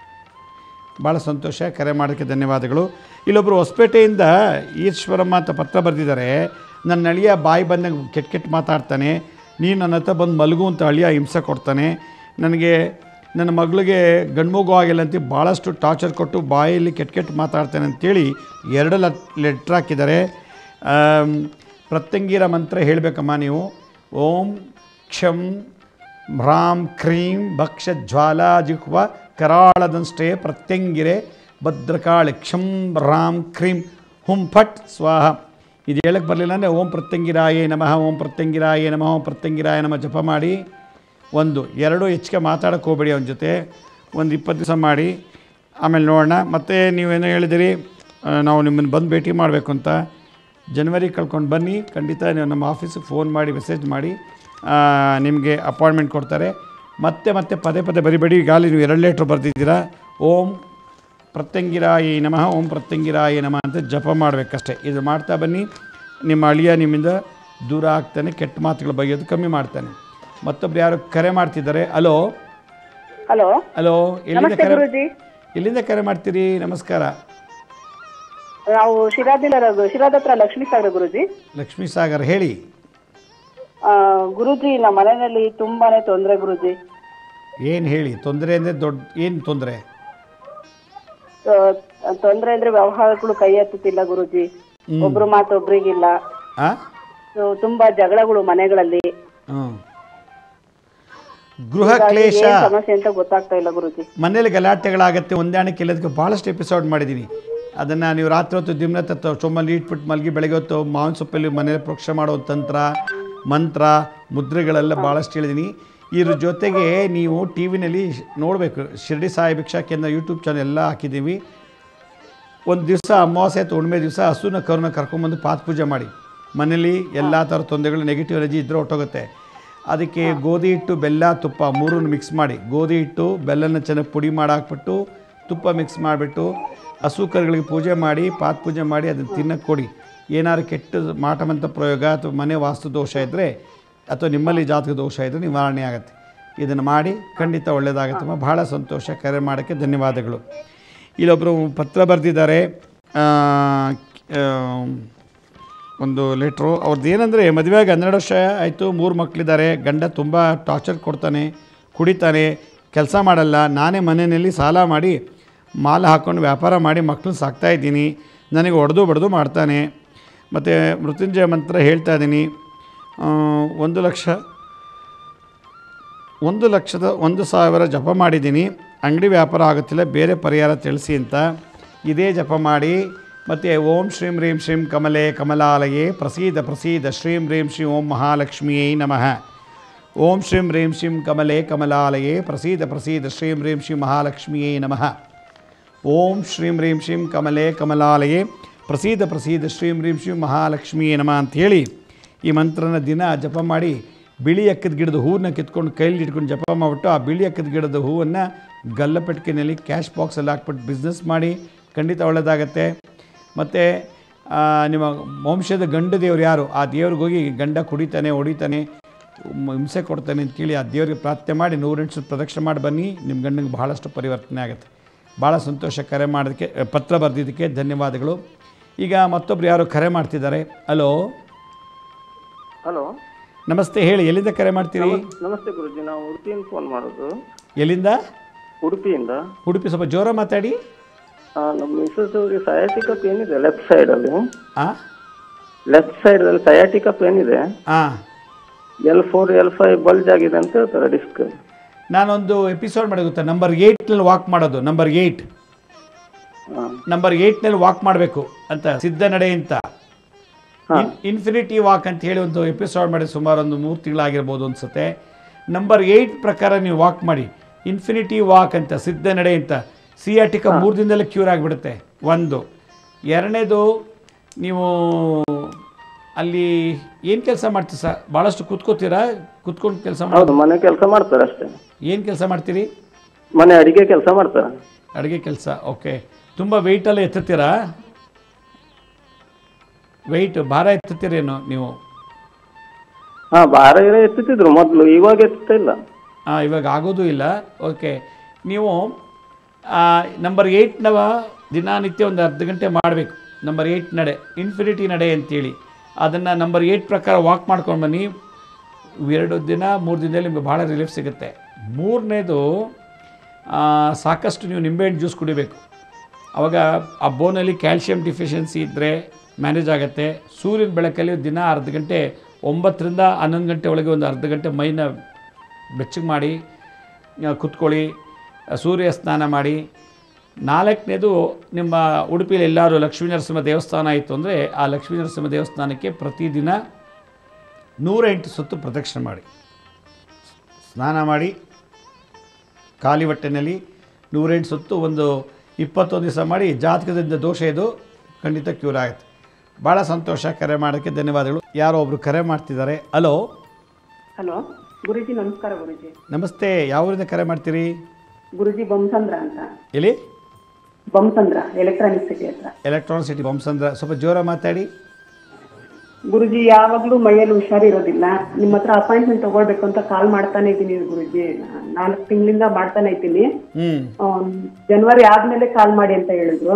ಭಾಳ ಸಂತೋಷ ಕರೆ ಮಾಡೋಕ್ಕೆ ಧನ್ಯವಾದಗಳು ಇಲ್ಲೊಬ್ಬರು ಹೊಸಪೇಟೆಯಿಂದ ಈಶ್ವರಮ್ಮ ಅಂತ ಪತ್ರ ಬರೆದಿದ್ದಾರೆ ನನ್ನ ಅಳಿಯ ಬಾಯಿ ಬಂದಂಗೆ ಕೆಟ್ಟ ಕೆಟ್ಟ ಮಾತಾಡ್ತಾನೆ ನೀನು ನನ್ನ ಹತ್ರ ಬಂದು ಮಲಗು ಅಂತ ಅಳಿಯ ಹಿಂಸೆ ಕೊಡ್ತಾನೆ ನನಗೆ ನನ್ನ ಮಗಳಿಗೆ ಗಂಡ್ಮಗು ಆಗಿಲ್ಲ ಅಂತ ಭಾಳಷ್ಟು ಟಾರ್ಚರ್ ಕೊಟ್ಟು ಬಾಯಲ್ಲಿ ಕೆಟ್ಟ ಕೆಟ್ಟ ಮಾತಾಡ್ತಾನೆ ಅಂತೇಳಿ ಎರಡು ಲೆಟ್ರ್ ಹಾಕಿದ್ದಾರೆ ಆಮ್, ಪ್ರತ್ಯಂಗಿರ ಮಂತ್ರ ಹೇಳಬೇಕಮ್ಮ ನೀವು ಓಂ ಕ್ಷಂ ಭ್ರಾಂ ಕ್ರೀಂ ಭಕ್ಷ ಜ್ವಾಲಾ ಜಿಹ್ವ ಕರಾಳದಂಷ್ಟೇ ಪ್ರತ್ಯಂಗಿರೆ ಭದ್ರಕಾಳಿ ಕ್ಷಂ ಭ್ರಾಂ ಕ್ರೀಂ ಹುಂ ಫಟ್ ಸ್ವಾಹ ಇದು ಹೇಳಕ್ಕೆ ಬರಲಿಲ್ಲ ಅಂದರೆ ಓಂ ಪ್ರತ್ಯಂಗಿರಾಯೇ ನಮಃ ಓಂ ಪ್ರತ್ಯಂಗಿರಾಯೇ ನಮಃ ಓಂ ಪ್ರತ್ಯಂಗಿರಾಯ ನಮಃ ಜಪ ಮಾಡಿ ಒಂದು ಎರಡು ಹೆಚ್ಚಿಗೆ ಮಾತಾಡೋಕ್ಕೆ ಹೋಗಬೇಡಿ ಅವನ ಜೊತೆ ಒಂದು ಇಪ್ಪತ್ತು ದಿವಸ ಮಾಡಿ ಆಮೇಲೆ ನೋಡೋಣ ಮತ್ತು ನೀವೇನೋ ಹೇಳಿದಿರಿ ಆ, ನಾವು ನಿಮ್ಮನ್ನು ಬಂದು ಭೇಟಿ ಮಾಡಬೇಕು ಅಂತ ಜನವರಿ ಕಳ್ಕೊಂಡು ಬನ್ನಿ ಖಂಡಿತ ನೀವು ನಮ್ಮ ಆಫೀಸಿಗೆ ಫೋನ್ ಮಾಡಿ ಮೆಸೇಜ್ ಮಾಡಿ ಆ, ನಿಮಗೆ ಅಪಾಯಿಂಟ್ಮೆಂಟ್ ಕೊಡ್ತಾರೆ ಮತ್ತೆ ಮತ್ತೆ ಪದೇ ಪದೇ ಬರಿಬೇಡಿ ಈಗಾಗಲೇ ನೀವು ಎರಡು ಲೇಟ್ರ್ ಬರೆದಿದ್ದೀರಾ ಓಂ ಪ್ರತ್ಯಂಗಿರಾಯಿ ನಮಃ ಓಂ ಪ್ರತ್ಯಂಗಿರಾಯಿ ನಮಃ ಅಂತ ಜಪ ಮಾಡಬೇಕಷ್ಟೇ ಇದು ಮಾಡ್ತಾ ಬನ್ನಿ ನಿಮ್ಮ ಅಳಿಯ ನಿಮ್ಮಿಂದ ದೂರ ಆಗ್ತಾನೆ ಕೆಟ್ಟ ಮಾತುಗಳು ಬಗೆಯೋದು ಕಮ್ಮಿ ಮಾಡ್ತಾನೆ ಮತ್ತೊಬ್ರು ಯಾರು ಕರೆ ಮಾಡ್ತಿದ್ದಾರೆ ಹಲೋ ಹಲೋ ಹಲೋ ಎಲ್ಲಿಂದ ನಮಸ್ತೆ ಕರೆ ಗುರುಜಿ ಎಲ್ಲಿಂದ ಕರೆ ಮಾಡ್ತೀರಿ ನಮಸ್ಕಾರ ನಾವು ಶಿರಾದಿಂದ ಇರೋದು ಶಿರಾದ ಹತ್ರ ಲಕ್ಷ್ಮೀ ಸಾಗರ ಗುರುಜಿ ಲಕ್ಷ್ಮೀ ಸಾಗರ್ ಹೇಳಿ ಆ, ಗುರುಜಿ ನಮ್ಮ ಮನೆಯಲ್ಲಿ ತುಂಬಾನೇ ತೊಂದರೆ ಗುರುಜಿ ಏನು ಹೇಳಿ ತೊಂದರೆ ಅಂದರೆ ದೊಡ್ಡ ಏನು ತೊಂದರೆ ಆ, ತೊಂದ್ರೆ ಅಂದ್ರೆ ವ್ಯವಹಾರಗಳು ಕೈ ಎತ್ತುತ್ತಿಲ್ಲ ಗುರುಜಿ ಒಬ್ರು ಮಾತು ಒಬ್ರಿಗಿಲ್ಲ ಆ ಸೊ, ತುಂಬಾ ಜಗಳಗಳು ಮನೆಗಳಲ್ಲಿ ಹ್ಞೂ ಗೃಹ ಕ್ಲೇಶ ಏನ್ ಸಮಸ್ಯೆ ಅಂತ ಗೊತ್ತಾಗ್ತಾ ಇಲ್ಲ ಗುರುಜಿ ಮನೇಲಿ ಗಲಾಟೆಗಳಾಗತ್ತೆ ಹೊಂದಾಣಿಕೆ ಇಲ್ಲದಕ್ಕೆ ಭಾಳಷ್ಟು ಎಪಿಸೋಡ್ ಮಾಡಿದ್ದೀನಿ ಅದನ್ನು ನೀವು ರಾತ್ರಿ ಹೊತ್ತು ದಿನ ಹೊತ್ತು ಚೊಮ್ಮಲ್ಲಿ ಇಟ್ಬಿಟ್ಟು ಮಲಗಿ ಬೆಳಗ್ಗೆ ಹೊತ್ತು ಮಾವಿನ ಸೊಪ್ಪಲ್ಲಿ ಮನೇಲಿ ಪ್ರೋಕ್ಷ ಮಾಡೋ ತಂತ್ರ ಮಂತ್ರ ಮುದ್ರೆಗಳೆಲ್ಲ ಭಾಳಷ್ಟು ಹೇಳಿದ್ದೀನಿ ಇದ್ರ ಜೊತೆಗೆ ನೀವು ಟಿ ವಿನಲ್ಲಿ ನೋಡಬೇಕು ಶಿರ್ಡಿ ಸಾಯಿ ಭಿಕ್ಷಾ ಕೇಂದ್ರ ಯೂಟ್ಯೂಬ್ ಚಾನಲ್ ಎಲ್ಲ ಹಾಕಿದ್ದೀವಿ ಒಂದು ದಿವಸ ಅಮಾವಾಸ್ಯೆ ಅಥವಾ ಹುಣ್ಣಿಮೆ ದಿವಸ ಹಸುನ ಕರುನ ಕರ್ಕೊಂಬಂದು ಪಾತ್ ಪೂಜೆ ಮಾಡಿ ಮನೇಲಿ ಎಲ್ಲ ಥರ ತೊಂದರೆಗಳು ನೆಗೆಟಿವ್ ಎನರ್ಜಿ ಇದ್ದರೆ ಹೊಟ್ಟೋಗುತ್ತೆ ಅದಕ್ಕೆ ಗೋಧಿ ಹಿಟ್ಟು ಬೆಲ್ಲ ತುಪ್ಪ ಮೂರನ್ನು ಮಿಕ್ಸ್ ಮಾಡಿ ಗೋಧಿ ಹಿಟ್ಟು ಬೆಲ್ಲನ ಚೆನ್ನಾಗಿ ಪುಡಿ ಮಾಡಿ ಹಾಕ್ಬಿಟ್ಟು ತುಪ್ಪ ಮಿಕ್ಸ್ ಮಾಡಿಬಿಟ್ಟು ಹಸು ಕರುಗಳಿಗೆ ಪೂಜೆ ಮಾಡಿ ಪಾತ್ ಪೂಜೆ ಮಾಡಿ ಅದನ್ನು ತಿನ್ನಕ್ಕೆ ಕೊಡಿ ಏನಾದ್ರು ಕೆಟ್ಟ ಮಾಟಮಂತ ಪ್ರಯೋಗ ಅಥವಾ ಮನೆ ವಾಸ್ತು ದೋಷ ಇದ್ದರೆ ಅಥವಾ ನಿಮ್ಮಲ್ಲಿ ಜಾತಕ ದೋಷ ಇದ್ದರೆ ನಿವಾರಣೆ ಆಗುತ್ತೆ ಇದನ್ನು ಮಾಡಿ ಖಂಡಿತ ಒಳ್ಳೆಯದಾಗುತ್ತಮ್ಮ ಭಾಳ ಸಂತೋಷ ಕರೆ ಮಾಡೋಕ್ಕೆ ಧನ್ಯವಾದಗಳು ಇಲ್ಲೊಬ್ಬರು ಪತ್ರ ಬರೆದಿದ್ದಾರೆ ಆ, ಆ, ಒಂದು ಲೆಟ್ರು ಅವ್ರದ್ದು ಏನಂದರೆ ಮದುವೆಯಾಗಿ ಹನ್ನೆರಡು ವರ್ಷ ಆಯಿತು ಮೂರು ಮಕ್ಕಳಿದ್ದಾರೆ ಗಂಡ ತುಂಬ ಟಾರ್ಚರ್ ಕೊಡ್ತಾನೆ ಕುಡಿತಾನೆ ಕೆಲಸ ಮಾಡಲ್ಲ ನಾನೇ ಮನೆಯಲ್ಲಿ ಸಾಲ ಮಾಡಿ ಮಾಲ ಹಾಕ್ಕೊಂಡು ವ್ಯಾಪಾರ ಮಾಡಿ ಮಕ್ಕಳನ್ನ ಸಾಕ್ತಾ ಇದ್ದೀನಿ ನನಗೆ ಹೊಡೆದು ಬಡ್ದು ಮಾಡ್ತಾನೆ ಮತ್ತು ಮೃತ್ಯುಂಜಯ ಮಂತ್ರ ಹೇಳ್ತಾ ಇದ್ದೀನಿ ಆ, ಒಂದು ಲಕ್ಷ ಒಂದು ಲಕ್ಷದ ಒಂದು ಸಾವಿರ ಜಪ ಮಾಡಿದ್ದೀನಿ ಅಂಗಡಿ ವ್ಯಾಪಾರ ಆಗುತ್ತಿಲ್ಲ ಬೇರೆ ಪರಿಹಾರ ತಿಳಿಸಿ ಅಂತ ಇದೇ ಜಪ ಮಾಡಿ ಮತ್ತು ಓಂ ಶ್ರೀಂ ರೀಂ ಶ್ರೀಂ ಕಮಲೆ ಕಮಲಾಲಯೇ ಪ್ರಸೀದ ಪ್ರಸೀದ ಶ್ರೀಂ ರೀಂ ಶ್ರೀ ಓಂ ಮಹಾಲಕ್ಷ್ಮಿಯೇ ನಮಃ ಓಂ ಶ್ರೀಂ ರೀಂ ಶ್ರೀಂ ಕಮಲೆ ಕಮಲಾಲಯೇ ಪ್ರಸೀದ ಪ್ರಸೀದ ಶ್ರೀಂ ರೀಂ ಶ್ರೀ ಮಹಾಲಕ್ಷ್ಮಿಯೇ ನಮಃ ಓಂ ಶ್ರೀಂ ರೀಂ ಶ್ರೀಂ ಕಮಲೆ ಕಮಲಾಲಯೇ ಪ್ರಸೀದ ಪ್ರಸೀದ ಶ್ರೀಂ ರೀಂ ಶ್ರೀ ಮಹಾಲಕ್ಷ್ಮಿಯೇ ನಮಃ ಅಂಥೇಳಿ ಈ ಮಂತ್ರನ ದಿನ ಜಪ ಮಾಡಿ ಬಿಳಿ ಎಕ್ಕದ ಗಿಡದ ಹೂವನ್ನ ಕಿತ್ಕೊಂಡು ಕೈಲಿ ಇಟ್ಕೊಂಡು ಜಪ ಮಾಡಿಬಿಟ್ಟು ಆ ಬಿಳಿ ಎಕ್ಕದ ಗಿಡದ ಹೂವನ್ನು ಗಲ್ಲಪೆಟ್ಟಿಗೆನಲ್ಲಿ ಕ್ಯಾಶ್ ಬಾಕ್ಸಲ್ಲಿ ಹಾಕ್ಬಿಟ್ಟು ಬಿಸ್ನೆಸ್ ಮಾಡಿ ಖಂಡಿತ ಒಳ್ಳೆಯದಾಗತ್ತೆ ಮತ್ತು ನಿಮ್ಮ ವಂಶದ ಗಂಡು ದೇವ್ರು ಯಾರು ಆ ದೇವ್ರಿಗೆ ಹೋಗಿ ಗಂಡ ಕುಡಿತಾನೆ ಹೊಡಿತಾನೆ ಮ್- ಹಿಂಸೆ ಕೊಡ್ತಾನೆ ಅಂತೇಳಿ ಆ ದೇವರಿಗೆ ಪ್ರಾರ್ಥನೆ ಮಾಡಿ ನೂರೆಂಟು ಸುತ್ತು ಪ್ರದಕ್ಷಿಣೆ ಮಾಡಿ ಬನ್ನಿ ನಿಮ್ಮ ಗಂಡನಿಗೆ ಭಾಳಷ್ಟು ಪರಿವರ್ತನೆ ಆಗುತ್ತೆ ಭಾಳ ಸಂತೋಷ ಕರೆ ಮಾಡೋದಕ್ಕೆ ಅ, ಪತ್ರ ಬರೆದಿದ್ದಕ್ಕೆ ಧನ್ಯವಾದಗಳು ಈಗ ಮತ್ತೊಬ್ರು ಯಾರು ಕರೆ ಮಾಡ್ತಿದ್ದಾರೆ ಹಲೋ ಹಲೋ ನಮಸ್ತೆ ಹೇಳಿ ಎಲ್ಲಿಂದ ಕರೆ ಮಾಡ್ತೀರಿ ನಮಸ್ತೆ ಗುರುಜಿ ನಾವು ಉಡುಪಿಯಿಂದ ಫೋನ್ ಮಾಡೋದು ಎಲ್ಲಿಂದ ಉಡುಪಿಯಿಂದ ಉಡುಪಿ ಸ್ವಲ್ಪ ಜೋರ ಮಾತಾಡಿ ಆ, ನಮ್ಮ ಮಿಸಸ್ ಅವ್ರಿಗೆ ಸಯಾಟಿಕ ಪೇನ್ ಇದೆ ಲೆಫ್ಟ್ ಸೈಡ್ ಅಲ್ಲಿ ಹಾಂ ಲೆಫ್ಟ್ ಸೈಡ್ ಅಲ್ಲಿ ಸಯಾಟಿಕ ಪೇನ್ ಇದೆ ಹಾಂ L four L five bulge ಆಗಿದೆ ಅಂತ ಹೇಳ್ತಾರೆ ಡಿಸ್ಕ್ ನಾನೊಂದು ಎಪಿಸೋಡ್ ಮಾಡಿ ಗೊತ್ತಾ ನಂಬರ್ ಏಯ್ಟ್ನಲ್ಲಿ ವಾಕ್ ಮಾಡೋದು ನಂಬರ್ ಏಯ್ಟ್ ನಂಬರ್ ಏಯ್ಟ್ನಲ್ಲಿ ವಾಕ್ ಮಾಡಬೇಕು ಅಂತ ಸಿದ್ಧ ನಡೆ ಅಂತ ಇನ್- ಇನ್ಫಿನಿಟಿ ವಾಕ್ ಅಂತ ಹೇಳಿ ಒಂದು ಎಪಿಸೋಡ್ ಮಾಡಿ ಸುಮಾರು ಒಂದು ಮೂರು ತಿಂಗಳಾಗಿರ್ಬೋದು ಅನ್ಸುತ್ತೆ ನಂಬರ್ ಏಯ್ಟ್ ಪ್ರಕಾರ ನೀವು ವಾಕ್ ಮಾಡಿ ಇನ್ಫಿನಿಟಿ ವಾಕ್ ಅಂತ ಸಿದ್ಧ ನಡೆ ಅಂತ ಸಿಯಾಟಿಕ ಮೂರು ದಿನದಲ್ಲೇ ಕ್ಯೂರ್ ಆಗಿಬಿಡುತ್ತೆ ಒಂದು ಎರಡನೇದು ನೀವು ಅಲ್ಲಿ ಏನು ಕೆಲಸ ಮಾಡ್ತೀರಿ ಸರ್ ಭಾಳಷ್ಟು ಕೂತ್ಕೋತೀರಾ ಕೂತ್ಕೊಂಡು ಕೆಲಸ ಮಾಡಿ ಹೌದು ಮನೆ ಕೆಲಸ ಮಾಡ್ತಾರೆ ಅಷ್ಟೇ ಏನು ಕೆಲಸ ಮಾಡ್ತೀರಿ ಮನೆ ಅಡಿಗೆ ಕೆಲಸ ಮಾಡ್ತಾರೆ ಅಡುಗೆ ಕೆಲಸ ಓಕೆ ತುಂಬ ವೆಯ್ಟೆಲ್ಲ ಎತ್ತುತ್ತೀರಾ ವೆಯ್ಟ್ ಭಾರ ಎತ್ತುತ್ತೀರೇನೋ ನೀವು ಹಾ ಭಾರ ಏನೋ ಎತ್ತುತ್ತಿದ್ರು ಮೊದಲು ಇವಾಗ ಎತ್ತುತ್ತಾ ಇಲ್ಲ ಹಾಂ ಇವಾಗ ಆಗೋದು ಇಲ್ಲ ಓಕೆ ನೀವು ನಂಬರ್ ಏಯ್ಟ್ನವ ದಿನನಿತ್ಯ ಒಂದು ಅರ್ಧ ಗಂಟೆ ಮಾಡಬೇಕು ನಂಬರ್ ಏಯ್ಟ್ ನಡೆ ಇನ್ಫಿನಿಟಿ ನಡೆ ಅಂತೇಳಿ ಅದನ್ನು ನಂಬರ್ ಏಯ್ಟ್ ಪ್ರಕಾರ ವಾಕ್ ಮಾಡ್ಕೊಂಡು ಬನ್ನಿ ಎರಡು ದಿನ ಮೂರು ದಿನದಲ್ಲಿ ನಿಮಗೆ ಭಾಳ ರಿಲೀಫ್ ಸಿಗುತ್ತೆ ಮೂರನೇದು ಸಾಕಷ್ಟು ನೀವು ನಿಂಬೆಹಣ್ಣು ಜ್ಯೂಸ್ ಕುಡಿಬೇಕು ಆವಾಗ ಆ ಬೋನಲ್ಲಿ ಕ್ಯಾಲ್ಶಿಯಂ ಡಿಫಿಷಿಯನ್ಸಿ ಇದ್ದರೆ ಮ್ಯಾನೇಜ್ ಆಗುತ್ತೆ ಸೂರ್ಯನ ಬೆಳಕಲ್ಲಿ ದಿನ ಅರ್ಧ ಗಂಟೆ ಒಂಬತ್ತರಿಂದ ಹನ್ನೊಂದು ಗಂಟೆ ಒಳಗೆ ಒಂದು ಅರ್ಧ ಗಂಟೆ ಮೈನ ಬೆಚ್ಚಗೆ ಮಾಡಿ ಆ, ಕುತ್ಕೊಳ್ಳಿ ಆ, ಸೂರ್ಯ ಸ್ನಾನ ಮಾಡಿ ನಾಲ್ಕನೇದು ನಿಮ್ಮ ಉಡುಪಿಯಲ್ಲಿ ಎಲ್ಲರೂ ಲಕ್ಷ್ಮೀ ನರಸಿಂಹ ದೇವಸ್ಥಾನ ಇತ್ತು ಅಂದರೆ ಆ ಲಕ್ಷ್ಮೀ ನರಸಿಂಹ ದೇವಸ್ಥಾನಕ್ಕೆ ಪ್ರತಿದಿನ ನೂರೆಂಟು ಸುತ್ತು ಪ್ರದಕ್ಷಿಣೆ ಮಾಡಿ ಸ್ನಾನ ಮಾಡಿ ಖಾಲಿ ಹೊಟ್ಟೆನಲ್ಲಿ ನೂರೆಂಟು ಸುತ್ತು ಒಂದು ಇಪ್ಪತ್ತೊಂದು ದಿವಸ ಮಾಡಿ ಜಾತಕದಿಂದ ದೋಷ ಇದು ಖಂಡಿತ ಕ್ಯೂರ್ ಆಗುತ್ತೆ ಭಾಳ ಸಂತೋಷ ಕರೆ ಮಾಡೋಕ್ಕೆ ಧನ್ಯವಾದಗಳು ಯಾರೋ ಒಬ್ಬರು ಕರೆ ಮಾಡ್ತಿದ್ದಾರೆ ಹಲೋ ಹಲೋ ಗುರುಜಿ ನಮಸ್ಕಾರ ಗುರುಜಿ ನಮಸ್ತೆ ಯಾವ ಊರಿಂದ ಕರೆ ಮಾಡ್ತೀರಿ ಗುರುಜಿ ಬೊಮ್ಮಸಂದ್ರ ಅಂತ ಎಲ್ಲಿ ಬೊಮ್ಮಸಂದ್ರ ಎಲೆಕ್ಟ್ರಾನಿಕ್ ಸಿಟಿ ಹತ್ರ ಎಲೆಕ್ಟ್ರಾನಿಕ್ ಸಿಟಿ ಬಂಸಂದ್ರ ಸ್ವಲ್ಪ ಜೋರ ಮಾತಾಡಿ ಗುರುಜಿ ಯಾವಾಗ್ಲೂ ಮೈಯಲ್ಲಿ ಹುಷಾರಿರೋದಿಲ್ಲ ನಿಮ್ಮ ಹತ್ರ ಅಪಾಯಿಂಟ್ಮೆಂಟ್ ತಗೊಳ್ಬೇಕು ಅಂತ ಕಾಲ್ ಮಾಡ್ತಾನೆ ಇದ್ದೀನಿ ಗುರುಜಿ ನಾಲ್ಕು ತಿಂಗಳಿಂದ ಮಾಡ್ತಾನೆ ಇದ್ದೀನಿ ಹ್ಞೂ ಆಮ್, ಜನವರಿ ಆದ್ಮೇಲೆ ಕಾಲ್ ಮಾಡಿ ಅಂತ ಹೇಳಿದ್ರು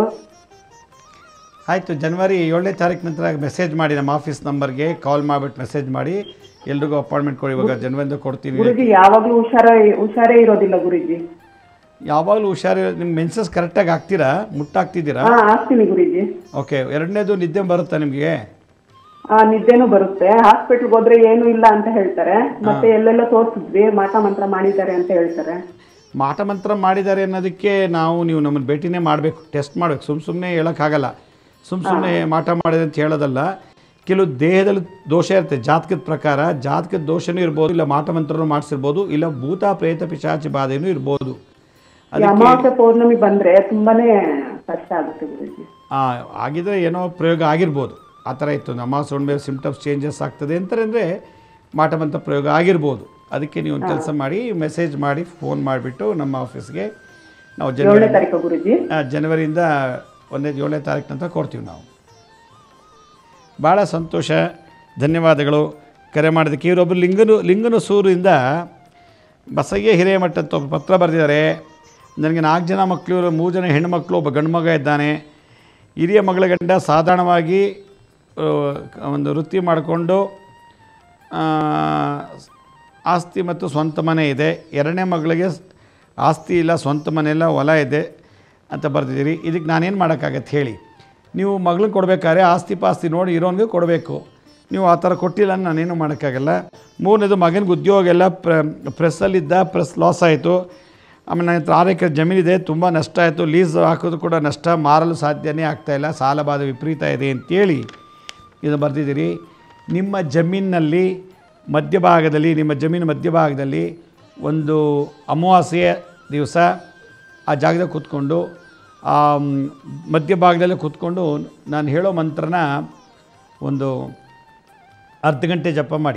ಆಯಿತು ಜನವರಿ ಏಳನೇ ತಾರೀಕು ನಂತರ ಮೆಸೇಜ್ ಮಾಡಿ ನಮ್ಮ ಆಫೀಸ್ ನಂಬರ್ಗೆ ಕಾಲ್ ಮಾಡಿಬಿಟ್ಟು ಮೆಸೇಜ್ ಮಾಡಿ ಎಲ್ರಿಗೂ ಅಪಾಯಿಂಟ್ಮೆಂಟ್ ಕೊಡಿ ಇವಾಗ ಜನವರಿಂದ ಕೊಡ್ತೀನಿ ಗುರುಜಿ ಯಾವಾಗ್ಲೂ ಹುಷಾರ ಹುಷಾರೇ ಇರೋದಿಲ್ಲ ಗುರುಜಿ ಯಾವಾಗಲೂ ಹುಷಾರಿ ನಿಮ್ಮ ಮೆನ್ಸಸ್ ಕರೆಕ್ಟಾಗಿ ಆಗ್ತೀರಾ ಮುಟ್ಟಾಗ್ತಿದ್ದೀರಾ ಹಾ ಆಗ್ತೀನಿ ಗುರುಜಿ ಓಕೆ ಎರಡನೇದು ನಿದ್ದೆ ಬರುತ್ತಾ ನಿಮಗೆ ಆ ನಿದ್ದೆನೂ ಬರುತ್ತೆ ಹಾಸ್ಪಿಟ್ಲ್ಗೆ ಹೋದ್ರೆ ಏನು ಇಲ್ಲ ಅಂತ ಹೇಳ್ತಾರೆ ಮತ್ತೆ ಎಲ್ಲೆಲ್ಲ ತೋರ್ಸಿದ್ವಿ ಮಾಟ ಮಂತ್ರ ಮಾಡಿದ್ದಾರೆ ಅಂತ ಹೇಳ್ತಾರೆ ಮಾಟ ಮಂತ್ರ ಮಾಡಿದ್ದಾರೆ ಅನ್ನೋದಕ್ಕೆ ನಾವು ನೀವು ನಮ್ಮನ್ನು ಭೇಟಿನೇ ಮಾಡಬೇಕು ಟೆಸ್ಟ್ ಮಾಡಬೇಕು ಸುಮ್ಮ ಸುಮ್ಮನೆ ಹೇಳೋಕ್ಕಾಗಲ್ಲ ಸುಮ್ಮ ಸುಮ್ಮನೆ ಮಾಟ ಮಾಡಿದೆ ಅಂತ ಹೇಳೋದಲ್ಲ ಕೆಲವು ದೇಹದಲ್ಲಿ ದೋಷ ಇರುತ್ತೆ ಜಾತಕದ ಪ್ರಕಾರ ಜಾತಕದ ದೋಷನೂ ಇರ್ಬೋದು ಇಲ್ಲ ಮಾಟ ಮಂತ್ರನೂ ಮಾಡಿಸಿರ್ಬೋದು ಇಲ್ಲ ಭೂತ ಪ್ರೇತ ಪಿಶಾಚಿ ಬಾಧೆನೂ ಇರ್ಬೋದು ಈ ಅಮಾವಾಸ್ಯೆ ಪೌರ್ಣಮಿ ಬಂದ್ರೆ ತುಂಬಾನೇ ಕಷ್ಟ ಆಗುತ್ತೆ ಗುರುಜಿ ಆ, ಆಗಿದ್ರೆ ಏನೋ ಪ್ರಯೋಗ ಆಗಿರ್ಬೋದು ಆ ಥರ ಇತ್ತು ನಮ್ಮ ಸೊಂಡ್ ಸಿಮ್ಟಮ್ಸ್ ಚೇಂಜಸ್ ಆಗ್ತದೆ ಅಂತಂದರೆ ಮಾಟ ಮಂತ್ರ ಪ್ರಯೋಗ ಆಗಿರ್ಬೋದು ಅದಕ್ಕೆ ನೀವು ಒಂದು ಕೆಲಸ ಮಾಡಿ ಮೆಸೇಜ್ ಮಾಡಿ ಫೋನ್ ಮಾಡಿಬಿಟ್ಟು ನಮ್ಮ ಆಫೀಸ್ಗೆ ನಾವು ಏಳನೇ ಜನವರಿ ತಾರೀಕು ಗುರುಜಿ ಆ, ಜನವರಿಯಿಂದ ಒಂದೇ ಏಳನೇ ತಾರೀಕು ನಂತರ ಕೊಡ್ತೀವಿ ನಾವು ಭಾಳ ಸಂತೋಷ ಧನ್ಯವಾದಗಳು ಕರೆ ಮಾಡೋದಕ್ಕೆ ಇವರೊಬ್ಬರು ಲಿಂಗನು ಲಿಂಗನು ಸೂರಿಂದ ಬಸಯ್ಯ ಹಿರೇಮಠ ಅಂತ ಒಬ್ಬ ಪತ್ರ ಬರೆದಿದ್ದಾರೆ ನನಗೆ ನಾಲ್ಕು ಜನ ಮಕ್ಕಳು ಇವರು ಮೂರು ಜನ ಹೆಣ್ಣುಮಕ್ಕಳು ಒಬ್ಬ ಗಂಡು ಮಗ ಇದ್ದಾನೆ ಹಿರಿಯ ಮಗಳ ಗಂಡ ಸಾಧಾರಣವಾಗಿ ಆ, ಒಂದು ವೃತ್ತಿ ಮಾಡಿಕೊಂಡು ಆಸ್ತಿ ಮತ್ತು ಸ್ವಂತ ಮನೆ ಇದೆ ಎರಡನೇ ಮಗಳಿಗೆ ಸ್- ಆಸ್ತಿ ಇಲ್ಲ ಸ್ವಂತ ಮನೆ ಇಲ್ಲ ಹೊಲ ಇದೆ ಅಂತ ಬರೆದಿದ್ದೀರಿ ಇದಕ್ಕೆ ನಾನೇನು ಮಾಡೋಕ್ಕಾಗತ್ತೆ ಹೇಳಿ ನೀವು ಮಗಳನ್ನ ಕೊಡಬೇಕಾದ್ರೆ ಆಸ್ತಿ ಪಾಸ್ತಿ ನೋಡಿ ಇರೋನಿಗೆ ಕೊಡಬೇಕು ನೀವು ಆ ಥರ ಕೊಟ್ಟಿಲ್ಲ ಅಂದ್ರೆ ನಾನೇನು ಮಾಡೋಕ್ಕಾಗಲ್ಲ ಮೂರನೇದು ಮಗನಿಗೆ ಉದ್ಯೋಗ ಎಲ್ಲ ಪ್ರ ಪ್ರೆಸ್ಸಲ್ಲಿದ್ದ ಪ್ರೆಸ್ ಲಾಸ್ ಆಯಿತು ಆಮೇಲೆ ನನ್ನ ಹತ್ರ ಆರು ಎಕರೆ ಜಮೀನಿದೆ ತುಂಬ ನಷ್ಟ ಆಯಿತು ಲೀಸ್ ಹಾಕೋದು ಕೂಡ ನಷ್ಟ ಮಾರಲು ಸಾಧ್ಯನೇ ಆಗ್ತಾಯಿಲ್ಲ ಸಾಲ ಬಾಧೆ ವಿಪರೀತ ಇದೆ ಅಂತೇಳಿ ಇದು ಬರೆದಿದ್ದೀರಿ ನಿಮ್ಮ ಜಮೀನಿನಲ್ಲಿ ಮಧ್ಯಭಾಗದಲ್ಲಿ ನಿಮ್ಮ ಜಮೀನು ಮಧ್ಯಭಾಗದಲ್ಲಿ ಒಂದು ಅಮಾವಾಸ್ಯೆಯ ದಿವಸ ಆ ಜಾಗದಾಗ ಕೂತ್ಕೊಂಡು ಆ ಮ್, ಮಧ್ಯಭಾಗದಲ್ಲೇ ಕೂತ್ಕೊಂಡು ನಾನು ಹೇಳೋ ಮಂತ್ರನ ಒಂದು ಅರ್ಧ ಗಂಟೆ ಜಪ ಮಾಡಿ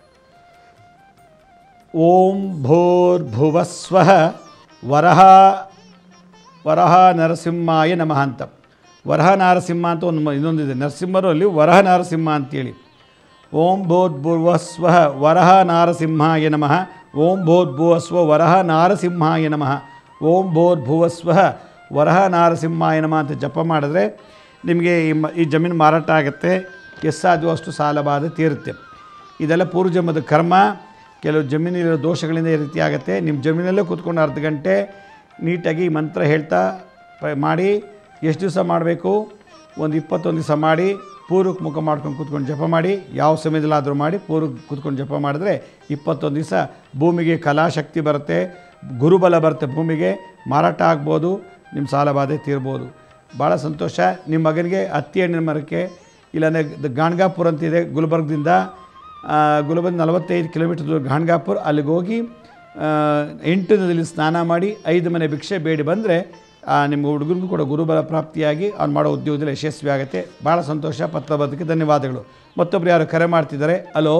ಓಂ ಭೂರ್ಭುವಸ್ವಃ ವರಹ ವರಹ ನರಸಿಂಹಾಯ ನಮಃ ಅಂತ ವರಹ ನರಸಿಂಹ ಅಂತ ಒಂದು ಮ- ಇನ್ನೊಂದಿದೆ ನರಸಿಂಹರಲ್ಲಿ ವರಹ ನರಸಿಂಹ ಅಂತೇಳಿ ಓಂ ಭೂರ್ಭುವಸ್ವ ವರಹ ನಾರಸಿಂಹಾಯ ನಮಃ ಓಂ ಭೂರ್ಭುವಸ್ವ ವರಹ ನಾರಸಿಂಹಾಯ ನಮಃ ಓಂ ಭೂರ್ಭುವಸ್ವ ವರಹ ನಾರಸಿಂಹಾಯ ನಮಃ ಅಂತ ಜಪ ಮಾಡಿದ್ರೆ ನಿಮಗೆ ಈ ಮ ಈ ಜಮೀನು ಮಾರಾಟ ಆಗುತ್ತೆ ಎಷ್ಟಾದವು ಅಷ್ಟು ಸಾಲ ಬಾಧೆ ತೀರುತ್ತೆ ಇದೆಲ್ಲ ಪೂರ್ವಜನ್ಮದ ಕರ್ಮ ಕೆಲವು ಜಮೀನಿರೋ ದೋಷಗಳಿಂದ ಈ ರೀತಿ ಆಗುತ್ತೆ ನಿಮ್ಮ ಜಮೀನಲ್ಲೇ ಕೂತ್ಕೊಂಡು ಅರ್ಧ ಗಂಟೆ ನೀಟಾಗಿ ಈ ಮಂತ್ರ ಹೇಳ್ತಾ ಪ- ಮಾಡಿ ಎಷ್ಟು ದಿವಸ ಮಾಡಬೇಕು ಒಂದು ಇಪ್ಪತ್ತೊಂದು ದಿವಸ ಮಾಡಿ ಪೂರ್ವಕ್ಕೆ ಮುಖ ಮಾಡ್ಕೊಂಡು ಕೂತ್ಕೊಂಡು ಜಪ ಮಾಡಿ ಯಾವ ಸಮಯದಲ್ಲಾದರೂ ಮಾಡಿ ಪೂರ್ವಕ್ಕೆ ಕೂತ್ಕೊಂಡು ಜಪ ಮಾಡಿದ್ರೆ ಇಪ್ಪತ್ತೊಂದು ದಿವಸ ಭೂಮಿಗೆ ಕಲಾಶಕ್ತಿ ಬರುತ್ತೆ ಗುರುಬಲ ಬರುತ್ತೆ ಭೂಮಿಗೆ ಮಾರಾಟ ಆಗ್ಬೋದು ನಿಮ್ಮ ಸಾಲ ಬಾಧೆ ತೀರ್ಬೋದು ಭಾಳ ಸಂತೋಷ ನಿಮ್ಮ ಮಗನಿಗೆ ಹತ್ತಿ ಹಣ್ಣಿನ ಮರಕ್ಕೆ ಇಲ್ಲಾಂದರೆ ದ- ಗಾಣ್ಗಾಪುರ್ ಅಂತಿದೆ ಗುಲ್ಬರ್ಗದಿಂದ ಆ, ಗುಲ್ಬರ್ಗ ನಲವತ್ತೈದು ಕಿಲೋಮೀಟರ್ ದೂರ ಗಾಣ್ಗಾಪುರ್ ಅಲ್ಲಿಗೆ ಹೋಗಿ ಆ, ಎಂಟು ನದಿಯಲ್ಲಿ ಸ್ನಾನ ಮಾಡಿ ಐದು ಮನೆ ಭಿಕ್ಷೆ ಬೇಡಿ ಬಂದರೆ ನಿಮ್ಮ ಹುಡುಗನಿಗೂ ಕೂಡ ಗುರುಬಲ ಪ್ರಾಪ್ತಿಯಾಗಿ ಅವ್ನು ಮಾಡೋ ಉದ್ಯೋಗದಲ್ಲಿ ಯಶಸ್ವಿ ಆಗುತ್ತೆ ಭಾಳ ಸಂತೋಷ ಪತ್ರ ಬರೋದಕ್ಕೆ ಧನ್ಯವಾದಗಳು ಮತ್ತೊಬ್ರು ಯಾರು ಕರೆ ಮಾಡ್ತಿದ್ದಾರೆ ಹಲೋ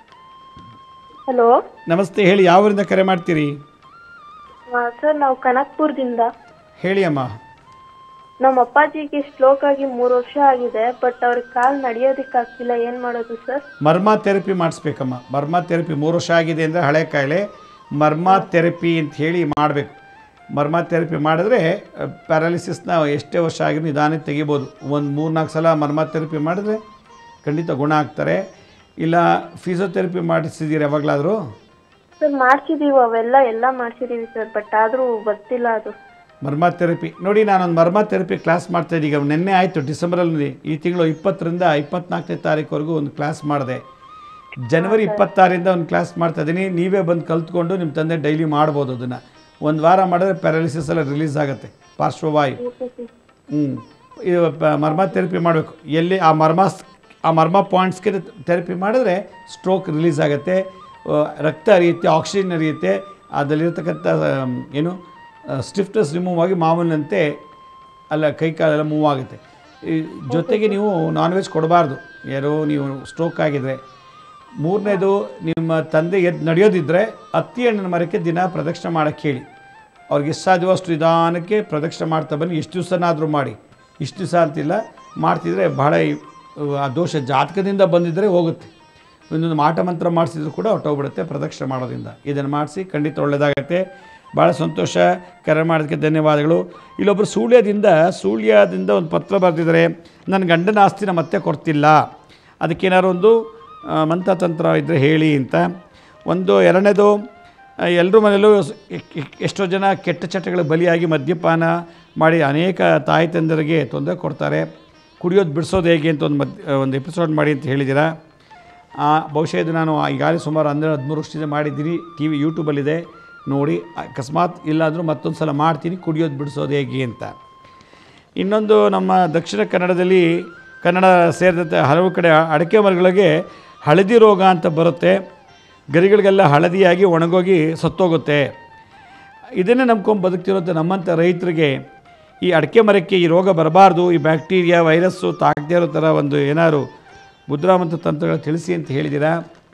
ಹಲೋ ನಮಸ್ತೆ ಹೇಳಿ ಯಾವರಿಂದ ಕರೆ ಮಾಡ್ತೀರಿ ಸರ್ ನಾವು ಕನಕ್ಪುರದಿಂದ ಹೇಳಿ ಅಮ್ಮ ನಮ್ಮ ಅಪ್ಪಾಜಿಗೆ ಸ್ಟ್ರೋಕ್ ಆಗಿ ಮೂರು ವರ್ಷ ಆಗಿದೆ ಬಟ್ ಅವ್ರಿಗೆ ಕಾಲ್ ನಡೆಯೋದಕ್ಕಾಗ್ತಿಲ್ಲ ಏನ್ ಮಾಡೋದು ಸರ್ ಮರ್ಮ ಥೆರಪಿ ಮಾಡಿಸ್ಬೇಕಮ್ಮ ಮರ್ಮ ಥೆರಪಿ ಮೂರು ವರ್ಷ ಆಗಿದೆ ಅಂದರೆ ಹಳೆ ಕಾಯಿಲೆ ಮರ್ಮ ಥೆರಪಿ ಅಂತ ಹೇಳಿ ಮಾಡಬೇಕು ಮರ್ಮ ಥೆರಪಿ ಮಾಡಿದ್ರೆ ಪ್ಯಾರಾಲಿಸಿಸ್ನ ಎಷ್ಟೇ ವರ್ಷ ಆಗಿರೋ ನಿಧಾನಕ್ಕೆ ತೆಗಿಬೋದು ಒಂದು ಮೂರು ನಾಲ್ಕು ಸಲ ಮರ್ಮ ಥೆರಪಿ ಮಾಡಿದ್ರೆ ಖಂಡಿತ ಗುಣ ಆಗ್ತಾರೆ ಇಲ್ಲ ಫಿಸಿಯೋಥೆರಪಿ ಮಾಡಿಸಿದ್ದೀರಿ ಯಾವಾಗಲಾದರೂ ಸರ್ ಮಾಡ್ಸಿದೀವಿ ಅವೆಲ್ಲ ಎಲ್ಲ ಮಾಡ್ಸಿದೀವಿ ಸರ್ ಬಟ್ ಆದ್ರೂ ಬರ್ತಿಲ್ಲ ಅದು ಮರ್ಮ ಥೆರಪಿ ನೋಡಿ ನಾನೊಂದು ಮರ್ಮ ಥೆರಪಿ ಕ್ಲಾಸ್ ಮಾಡ್ತಾ ಇದ್ದೀಗ ನಿನ್ನೆ ಆಯಿತು ಡಿಸೆಂಬರಲ್ಲಿ ಈ ತಿಂಗಳು ಇಪ್ಪತ್ತರಿಂದ ಇಪ್ಪತ್ನಾಲ್ಕನೇ ತಾರೀಕುವರೆಗೂ ಒಂದು ಕ್ಲಾಸ್ ಮಾಡಿದೆ ಜನವರಿ ಇಪ್ಪತ್ತಾರಿಂದ ಒಂದು ಕ್ಲಾಸ್ ಮಾಡ್ತಾ ಇದ್ದೀನಿ ನೀವೇ ಬಂದು ಕಲ್ತ್ಕೊಂಡು ನಿಮ್ಮ ತಂದೆ ಡೈಲಿ ಮಾಡ್ಬೋದು ಅದನ್ನು ಒಂದು ವಾರ ಮಾಡಿದ್ರೆ ಪ್ಯಾರಾಲಿಸಿಸ್ ಎಲ್ಲ ರಿಲೀಸ್ ಆಗುತ್ತೆ ಪಾರ್ಶ್ವವಾಯು ಹ್ಞೂ ಇದು ಪ- ಮರ್ಮ ಥೆರಪಿ ಮಾಡಬೇಕು ಎಲ್ಲಿ ಆ ಮರ್ಮ ಸ್- ಆ ಮರ್ಮ ಪಾಯಿಂಟ್ಸ್ಗೆ ಥೆರಪಿ ಮಾಡಿದ್ರೆ ಸ್ಟ್ರೋಕ್ ರಿಲೀಸ್ ಆಗುತ್ತೆ ಆ, ರಕ್ತ ಹರಿಯುತ್ತೆ ಆಕ್ಸಿಜನ್ ಹರಿಯುತ್ತೆ ಅದರಲ್ಲಿರ್ತಕ್ಕಂಥ ಆಮ್, ಏನು ಸ್ಟಿಫ್ನೆಸ್ ರಿಮೂವ್ ಆಗಿ ಮಾಮೂಲಿನಂತೆ ಅಲ್ಲ ಕೈ ಕಾಲೆಲ್ಲ ಮೂವ್ ಆಗುತ್ತೆ ಈ ಜೊತೆಗೆ ನೀವು ನಾನ್ ವೆಜ್ ಕೊಡಬಾರ್ದು ಯಾರೋ ನೀವು ಸ್ಟ್ರೋಕ್ ಆಗಿದ್ರೆ ಮೂರನೇದು ನಿಮ್ಮ ತಂದೆ ಎದ್ದು ನಡೆಯೋದಿದ್ದರೆ ಹತ್ತಿ ಹಣ್ಣಿನ ಮರಕ್ಕೆ ದಿನ ಪ್ರದಕ್ಷಿಣೆ ಮಾಡೋಕ್ಕೆ ಹೇಳಿ ಅವ್ರಿಗೆ ಎಷ್ಟು ಸಾಧ್ಯವೋ ಅಷ್ಟು ನಿಧಾನಕ್ಕೆ ಪ್ರದಕ್ಷಿಣೆ ಮಾಡ್ತಾ ಬನ್ನಿ ಎಷ್ಟು ದಿವಸನಾದರೂ ಮಾಡಿ ಇಷ್ಟು ದಿವಸ ಅಂತಿಲ್ಲ ಮಾಡ್ತಿದ್ರೆ ಬಹಳ ಈ- ಆ ದೋಷ ಜಾತಕದಿಂದ ಬಂದಿದ್ದರೆ ಹೋಗುತ್ತೆ ಒಂದೊಂದು ಮಾಟ ಮಂತ್ರ ಮಾಡಿಸಿದ್ರು ಕೂಡ ಹೊಟ್ಟೋಗ್ಬಿಡುತ್ತೆ ಪ್ರದಕ್ಷಿಣೆ ಮಾಡೋದ್ರಿಂದ ಇದನ್ನು ಮಾಡಿಸಿ ಖಂಡಿತ ಒಳ್ಳೆಯದಾಗತ್ತೆ ಭಾಳ ಸಂತೋಷ ಕರೆ ಮಾಡೋದಕ್ಕೆ ಧನ್ಯವಾದಗಳು ಇಲ್ಲೊಬ್ಬರು ಸೂಳ್ಯದಿಂದ ಸೂಳ್ಯದಿಂದ ಒಂದು ಪತ್ರ ಬರೆದಿದ್ದಾರೆ ನನ್ನ ಗಂಡನ ಆಸ್ತಿನ ಮತ್ತೆ ಕೊಡ್ತಿಲ್ಲ ಅದಕ್ಕೇನಾದ್ರು ಒಂದು ಆ, ಮಂತ್ರತಂತ್ರ ಇದ್ದರೆ ಹೇಳಿ ಅಂತ ಒಂದು ಎರಡನೇದು ಎಲ್ಲರ ಮನೆಯಲ್ಲೂ ಸ್- ಎ- ಎ- ಎಷ್ಟೋ ಜನ ಕೆಟ್ಟ ಚಟಗಳಿಗೆ ಬಲಿಯಾಗಿ ಮದ್ಯಪಾನ ಮಾಡಿ ಅನೇಕ ತಾಯಿ ತಂದರಿಗೆ ತೊಂದರೆ ಕೊಡ್ತಾರೆ ಕುಡಿಯೋದು ಬಿಡಿಸೋದು ಹೇಗೆ ಅಂತ ಒಂದು ಮದ್ ಒಂದು ಎಪಿಸೋಡ್ ಮಾಡಿ ಅಂತ ಹೇಳಿದ್ದೀರಾ ಆ, ಬಹುಶಃ ಇದು ನಾನು ಈಗಾಗಲೇ ಸುಮಾರು ಹನ್ನೆರಡು ಹದಿಮೂರು ವರ್ಷದಿಂದ ಮಾಡಿದ್ದೀನಿ ಟಿ ವಿ ಯೂಟ್ಯೂಬಲ್ಲಿದೆ ನೋಡಿ ಅಕಸ್ಮಾತ್ ಇಲ್ಲಾಂದರೂ ಮತ್ತೊಂದು ಸಲ ಮಾಡ್ತೀನಿ ಕುಡಿಯೋದು ಬಿಡಿಸೋದು ಹೇಗೆ ಅಂತ ಇನ್ನೊಂದು ನಮ್ಮ ದಕ್ಷಿಣ ಕನ್ನಡದಲ್ಲಿ ಕನ್ನಡ ಸೇರಿದಂತೆ ಹಲವು ಕಡೆ ಅಡಿಕೆ ಮರಗಳಿಗೆ ಹಳದಿ ರೋಗ ಅಂತ ಬರುತ್ತೆ ಗರಿಗಳಿಗೆಲ್ಲ ಹಳದಿಯಾಗಿ ಒಣಗೋಗಿ ಸತ್ತೋಗುತ್ತೆ ಇದನ್ನೇ ನಂಬ್ಕೊಂಡು ಬದುಕ್ತಿರೋಂಥ ನಮ್ಮಂಥ ರೈತರಿಗೆ ಈ ಅಡಿಕೆ ಮರಕ್ಕೆ ಈ ರೋಗ ಬರಬಾರ್ದು ಈ ಬ್ಯಾಕ್ಟೀರಿಯಾ ವೈರಸ್ಸು ತಾಕದೇ ಇರೋ ಥರ ಒಂದು ಏನಾದ್ರು ಮುದ್ರಾಮಂತ್ರ ತಂತ್ರಗಳು ತಿಳಿಸಿ ಅಂತ ಹೇಳಿದ್ದೀರಾ